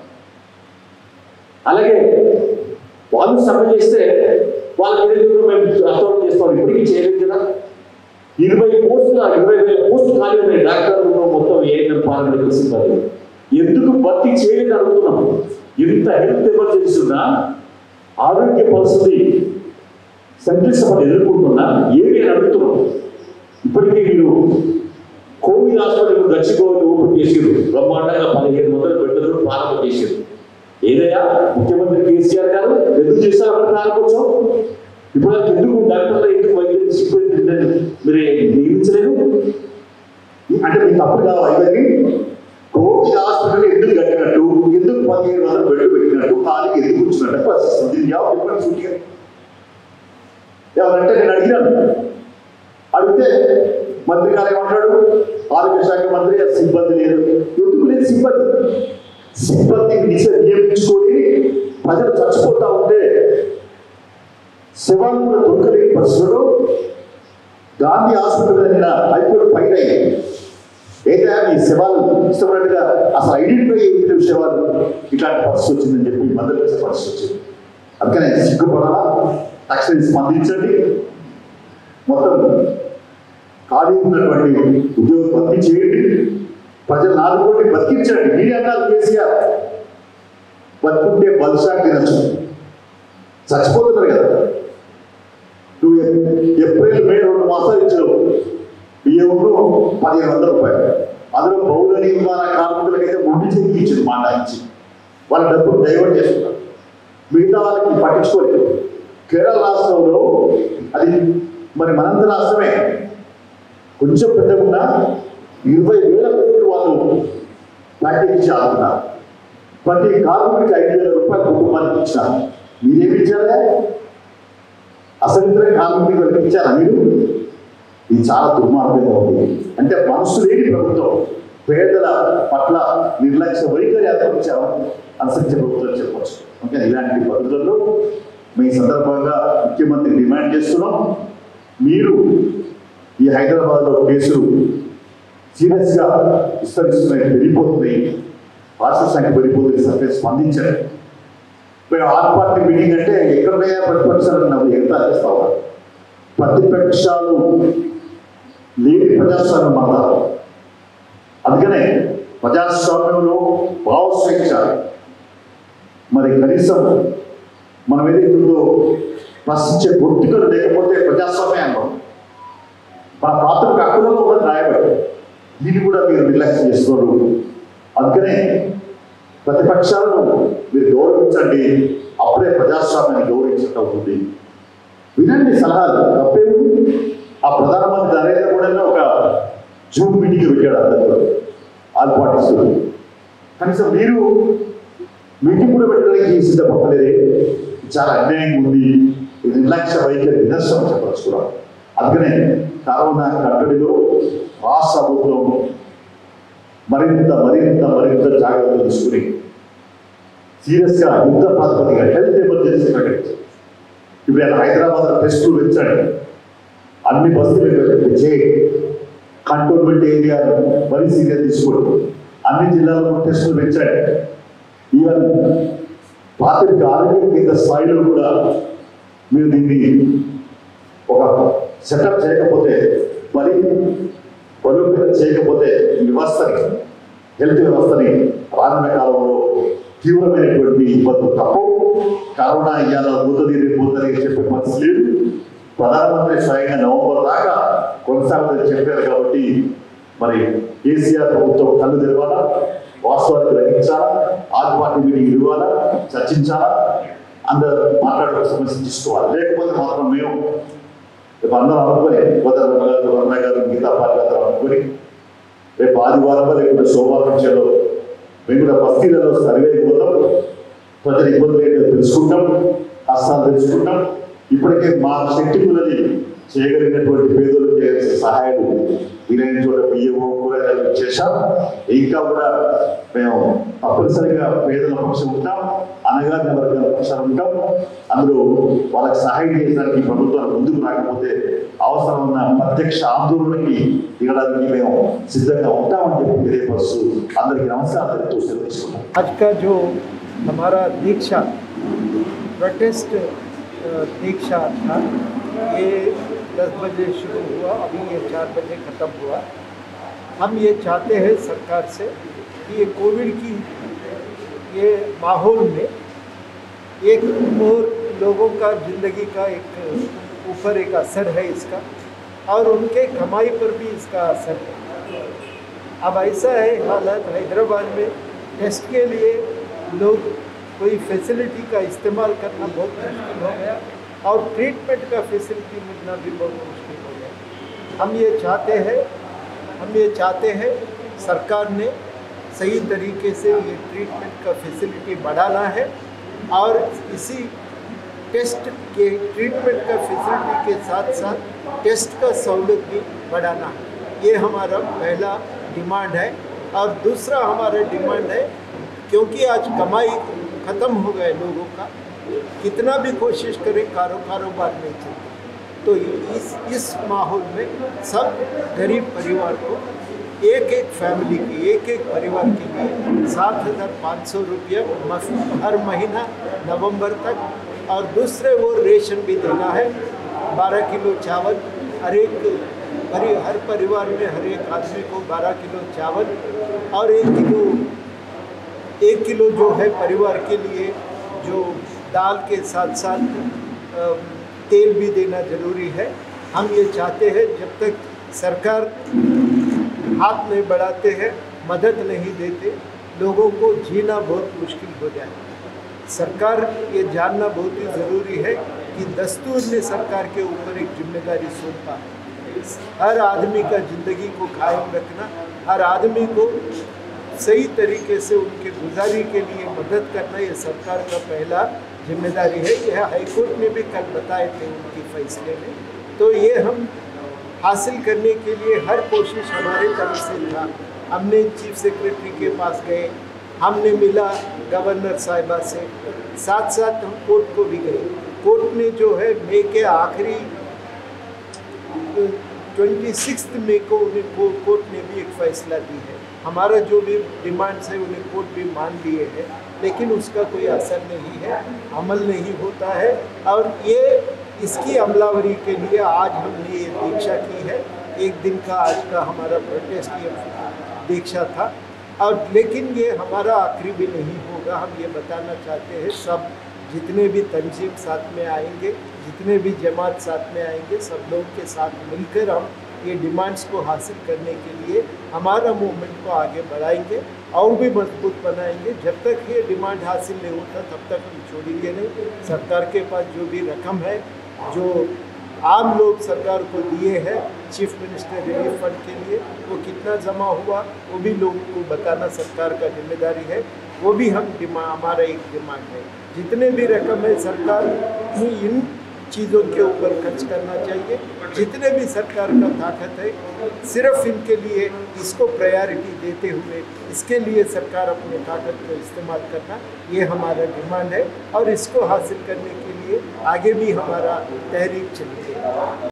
అలాగే వాళ్ళు సమ్మె చేస్తే వాళ్ళకి ఏదైతే మేము అర్థం చేస్తాం ఇప్పటికీ చేయలేదు కదా ఇరవై పోస్టుల ఇరవై వేల పోస్టులు ఖాళీ ఉన్నాయి డాక్టర్లు మొత్తం ఏఎన్ఎం పారామెడికల్ సిబ్బంది ఎందుకు భర్తీ చేయలేదు అడుగుతున్నాం ఎంత హెల్త్ ఎమర్జెన్సీ ఉన్నా ఆరోగ్య పరిస్థితి సంక్లిష్టమని ఎదుర్కొంటున్నా ఏమి అని అడుగుతున్నాం ఇప్పటికీ మీరు కోవిడ్ హాస్పిటల్ గచ్చిపోయి ఓపెన్ చేసారు బ్రహ్మాండంగా పదిహేను వందల బెడ్లు ప్రారంభం చేశారు ఏదైనా ముఖ్యమంత్రి కేసీఆర్ గారు ఎందుకు చేశారు అక్కడ ప్రారంభోత్సవం ఇప్పుడు అది ఎందుకు డాక్టర్లు ఎందుకు వైద్యులు సిబ్బంది మీరు నియమించలేదు అంటే మీకు తప్పుడు కావాలి ఇవన్నీ కోవిడ్ హాస్పిటల్ ఎందుకు కట్టినట్టు ఎందుకు పదిహేను వందల బెడ్లు పెట్టినట్టు ఖాళీ ఎందుకు కూర్చున్నట్టు ప్రశ్నిస్తుంది దీన్ని ఎవరు చెప్పండి సూటిగా ఎవరంటే నేను అడిగినాను అడిగితే మంత్రి గారు ఏమంటాడు ఆరోగ్య శాఖ మంత్రి "ఆ సిబ్బంది లేదు ఎందుకు లేదు సిబ్బంది సిబ్బంది నిజ నియమించుకొని ప్రజలు చచ్చిపోతా ఉంటే శవాలు కూడా దొరకలేని పరిస్థితుల్లో గాంధీ హాస్పిటల్ నిన్న హైకోర్టు ఫైన్ అయ్యింది ఏదైనా మీ శవాలు ఇష్టపడినట్టుగా అసలు ఐడెంటిఫై చేసిన శవాలు ఇట్లాంటి పరిస్థితి వచ్చిందని చెప్పి మందలు వేసే పరిస్థితి వచ్చింది అందుకనే సిగ్గుపడాలా తక్షణం స్పందించండి మొత్తం ఖాళీ ఉన్నటువంటి ఉద్యోగ భర్తీ చేయండి ప్రజలు నాలుగు బతికించండి మీరే అన్నారు కేసీఆర్ బతుకుంటే బలుసా తినచ్చు చచ్చిపోతున్నారు కదా నువ్వు ఎప్- ఏప్రిల్ మే రెండు మాసాలు ఇచ్చావు బియ్యంలో పదిహేను వందల రూపాయలు అందులో పౌర నిర్మాణ కార్మికులకైతే ముందు చెక్కి ఇచ్చింది మాట ఇచ్చి వాళ్ళ డబ్బులు డైవర్ట్ చేస్తున్నారు మిగతా వాళ్ళకి పట్టించుకోలేదు కేరళ రాష్ట్రంలో అది మరి మనంత రాష్ట్రమే కొంచెం పెద్దగున్నా ఇరవై వేల కోట్లు వాళ్ళు ప్యాకేజ్ ఆడుతున్నారు ప్రతి కార్మికుడికి ఐదు వేల రూపాయలు కుటుంబానికి ఇచ్చినారు మీరేమి ఇచ్చారా అసలు కార్మికులకు ఇచ్చారా మీరు ఇది చాలా దుర్మార్గంగా ఉంది అంటే మనసు లేని ప్రభుత్వం పేదల పట్ల నిర్లక్ష్య వైఖరి అనుసరించాము అనుసరించే ప్రభుత్వం చెప్పవచ్చు ఓకే ఇలాంటి పద్ధతుల్లో మీ సందర్భంగా ముఖ్యమంత్రి డిమాండ్ చేస్తున్నాం మీరు ఈ హైదరాబాద్లో కేసులు సీరియస్గా విస్తరిస్తున్నాయి పెరిగిపోతున్నాయి రాష్ట్ర సంఖ్య పెరిగిపోతుంది సర్వే స్పందించండి మేము ఆర్ పార్టీ మీటింగ్ అంటే ఎక్కడైనా ప్రతిపక్షాలు నాకు ఎగతా చేస్తా ఉన్నారు ప్రతిపక్షాలు లేని ప్రజాస్వామ్యం మాట్లాడాలి అందుకనే ప్రజాస్వామ్యంలో భావస్వేచ్ఛ మరి కనీసం మనం ఏదైతుందో ప్రశ్నించే గుర్తుకలు లేకపోతే ప్రజాస్వామ్యాన్ని మన ప్రాథమిక హక్కులలో కూడా రాయబడి దీన్ని కూడా మీరు నిర్లక్ష్యం చేస్తున్నారు అందుకనే ప్రతిపక్షాలను మీరు గౌరవించండి అప్పుడే ప్రజాస్వామ్యాన్ని గౌరవించినట్టు అవుతుంది వినండి సలహాలు తప్పేముంది ఆ ప్రధానమంత్రి నరేంద్ర మోడీని ఒక జూమ్ మీటింగ్ పెట్టాడు అందరితో ఆల్ పార్టీస్ కనీసం మీరు మీటింగ్ కూడా పెట్టడానికి సిద్ధపడలేదే చాలా అన్యాయంగా ఉంది ఇది నిర్లక్ష్య వైఖరి నిదర్శనం చెప్పచ్చు కూడా అందుకనే కరోనా కట్టడిలో రాష్ట్ర ప్రభుత్వం మరింత మరింత మరింత జాగ్రత్తలు తీసుకుని సీరియస్గా యుద్ధ ప్రాతిపదిక హెల్త్ ఎమర్జెన్సీ ప్రకటించారు ఇప్పుడు ఆయన హైదరాబాద్ టెస్టులు పెంచండి అన్ని బస్సులు చేయండి కంటోన్మెంట్ ఏరియా మరీ సీరియస్ తీసుకోండి అన్ని జిల్లాల్లో టెస్టులు పెంచండి ఈవెన్ ప్రాథమిక ఆరోగ్య కేంద్ర స్థాయిలో కూడా మీరు దీన్ని ఒక సెటప్ చేయకపోతే మరి బలోపేతం చేయకపోతే ఈ వ్యవస్థని హెల్త్ వ్యవస్థని రానున్న కాలంలో తీవ్రమైనటువంటి ఇబ్బందులు తప్పవు కరోనా ఇయ్యాల పోతుంది రేపు పోతుంది అని చెప్పే పరిస్థితి లేదు ప్రధానమంత్రి స్వయంగా నవంబర్ దాకా కొనసాగుతుందని చెప్పారు కాబట్టి మరి కేసీఆర్ ప్రభుత్వం కళ్ళు తెరవాలా వాస్తవాలు గ్రహించాలా ఆది పార్టీ మీటింగ్ ఇవ్వాలా చర్చించాలా అందరూ మాట్లాడే సమస్య తీసుకోవాలి లేకపోతే మాత్రం మేము రేపు అందరం అనుకుని గోదావరి గారు వర్ణ గారు మిగతా పార్టీ అందరం అనుకుని రేపు ఆదివారం లేకపోతే సోమవారం నుంచేలో మేము కూడా బస్తీలలో సర్వే పోతాం ప్రజల ఇబ్బందులు ఏంటో తెలుసుకుంటాం కష్టాలు తెలుసుకుంటాం ఇప్పటికే మా శక్తి ఉన్నది చేయగలిగినటువంటి పేదలు చేయాల్సిన సహాయాలు వీలైన చోట బియ్యము కూరగాయలు చేశాం ఇంకా కూడా మేము తప్పనిసరిగా పేదల పక్షం ఉంటాం అనగారిన వర్గాల పక్షాన ఉంటాం అందులో వాళ్ళకి సహాయం చేయడానికి ప్రభుత్వాలు ముందుకు రాకపోతే అవసరం ఉన్న ప్రత్యక్ష ఆందోళనకి దిగడానికి మేము సిద్ధంగా ఉంటామని చెప్పి తెలియపరుస్తూ అందరికీ నమస్కారం తెలుపుతూ సెలవు తీసుకుంటాం आज का जो हमारा दीक्षा प्रोटेस्ट अ, दीक्षा था ये 10 बजे शुरू हुआ अभी ये 4 बजे ख़त्म हुआ हम ये चाहते हैं सरकार से कि ये कोविड की ये माहौल में एक और लोगों का ज़िंदगी का एक ऊपर एक असर है इसका और उनके कमाई पर भी इसका असर है अब ऐसा है हालत हैदराबाद में टेस्ट के लिए लोग कोई फैसिलिटी का इस्तेमाल करना बहुत मुश्किल हो गया और ट्रीटमेंट का फैसिलिटी मिलना भी बहुत मुश्किल हो गया हम ये चाहते हैं हम ये चाहते हैं सरकार ने सही तरीके से ये ट्रीटमेंट का फैसिलिटी बढ़ाना है और इसी टेस्ट के ट्रीटमेंट का फैसिलिटी के साथ साथ टेस्ट का सहूलत भी बढ़ाना है ये हमारा पहला डिमांड है और दूसरा हमारा डिमांड है क्योंकि आज कमाई ख़त्म हो गए लोगों का कितना भी कोशिश करें कारो कारोबार नहीं चलता तो इस इस माहौल में सब गरीब परिवार को एक एक फैमिली की एक एक परिवार के लिए सात हज़ार पाँच सौ रुपये मफ- हर महीना नवंबर तक और दूसरे वो रेशन भी देना है बारह किलो चावल हर एक परि हर परिवार में हर एक आदमी को बारह किलो चावल और एक किलो एक किलो जो है परिवार के लिए जो दाल के साथ साथ अ, तेल भी देना ज़रूरी है हम ये चाहते हैं जब तक सरकार हाथ नहीं बढ़ाते हैं मदद नहीं देते लोगों को जीना बहुत मुश्किल हो जाए सरकार ये जानना बहुत ही ज़रूरी है कि दस्तूर ने सरकार के ऊपर एक जिम्मेदारी सौंपा है हर आदमी का ज़िंदगी को कायम रखना हर आदमी को सही तरीके से उनके गुजारी के लिए मदद करना ये सरकार का पहला जिम्मेदारी है यह हाईकोर्ट ने भी कल बताए थे उनके फैसले में तो ये हम हासिल करने के लिए हर कोशिश हमारे तरफ से था हमने चीफ सेक्रेटरी के पास गए हमने मिला गवर्नर साहिबा से साथ साथ हम कोर्ट को भी गए कोर्ट ने जो है मई के आखिरी ट्वेंटी सिक्स मई को उन्हें को, कोर्ट ने भी एक फैसला दी है हमारा जो भी डिमांड्स है उन्हें कोर्ट भी मान लिए हैं लेकिन उसका कोई असर नहीं है अमल नहीं होता है और ये इसकी अमलावरी के लिए आज हमने ये दीक्षा की है एक दिन का आज का हमारा प्रोटेस्ट ये दीक्षा था और लेकिन ये हमारा आखिरी भी नहीं होगा हम ये बताना चाहते हैं सब जितने भी तंजीम साथ में आएंगे जितने भी जमात साथ में आएंगे सब लोग के साथ मिलकर हम ये डिमांड्स को हासिल करने के लिए हमारा मूवमेंट को आगे बढ़ाएंगे और भी मजबूत बनाएंगे जब तक ये डिमांड हासिल नहीं होता तब तक हम छोड़ेंगे नहीं सरकार के पास जो भी रकम है जो आम लोग सरकार को दिए हैं चीफ मिनिस्टर रिलीफ फंड के लिए वो कितना जमा हुआ वो भी लोगों को बताना सरकार का जिम्मेदारी है वो भी हम डिमांड हमारा एक डिमांड है जितने भी रकम है सरकार ही इन चीज़ों के ऊपर खर्च करना चाहिए जितने भी सरकार का ताकत है सिर्फ इनके लिए इसको प्रायोरिटी देते हुए इसके लिए सरकार अपने ताकत को इस्तेमाल करना ये हमारा डिमांड है और इसको हासिल करने के लिए आगे भी हमारा तहरीक चलेगी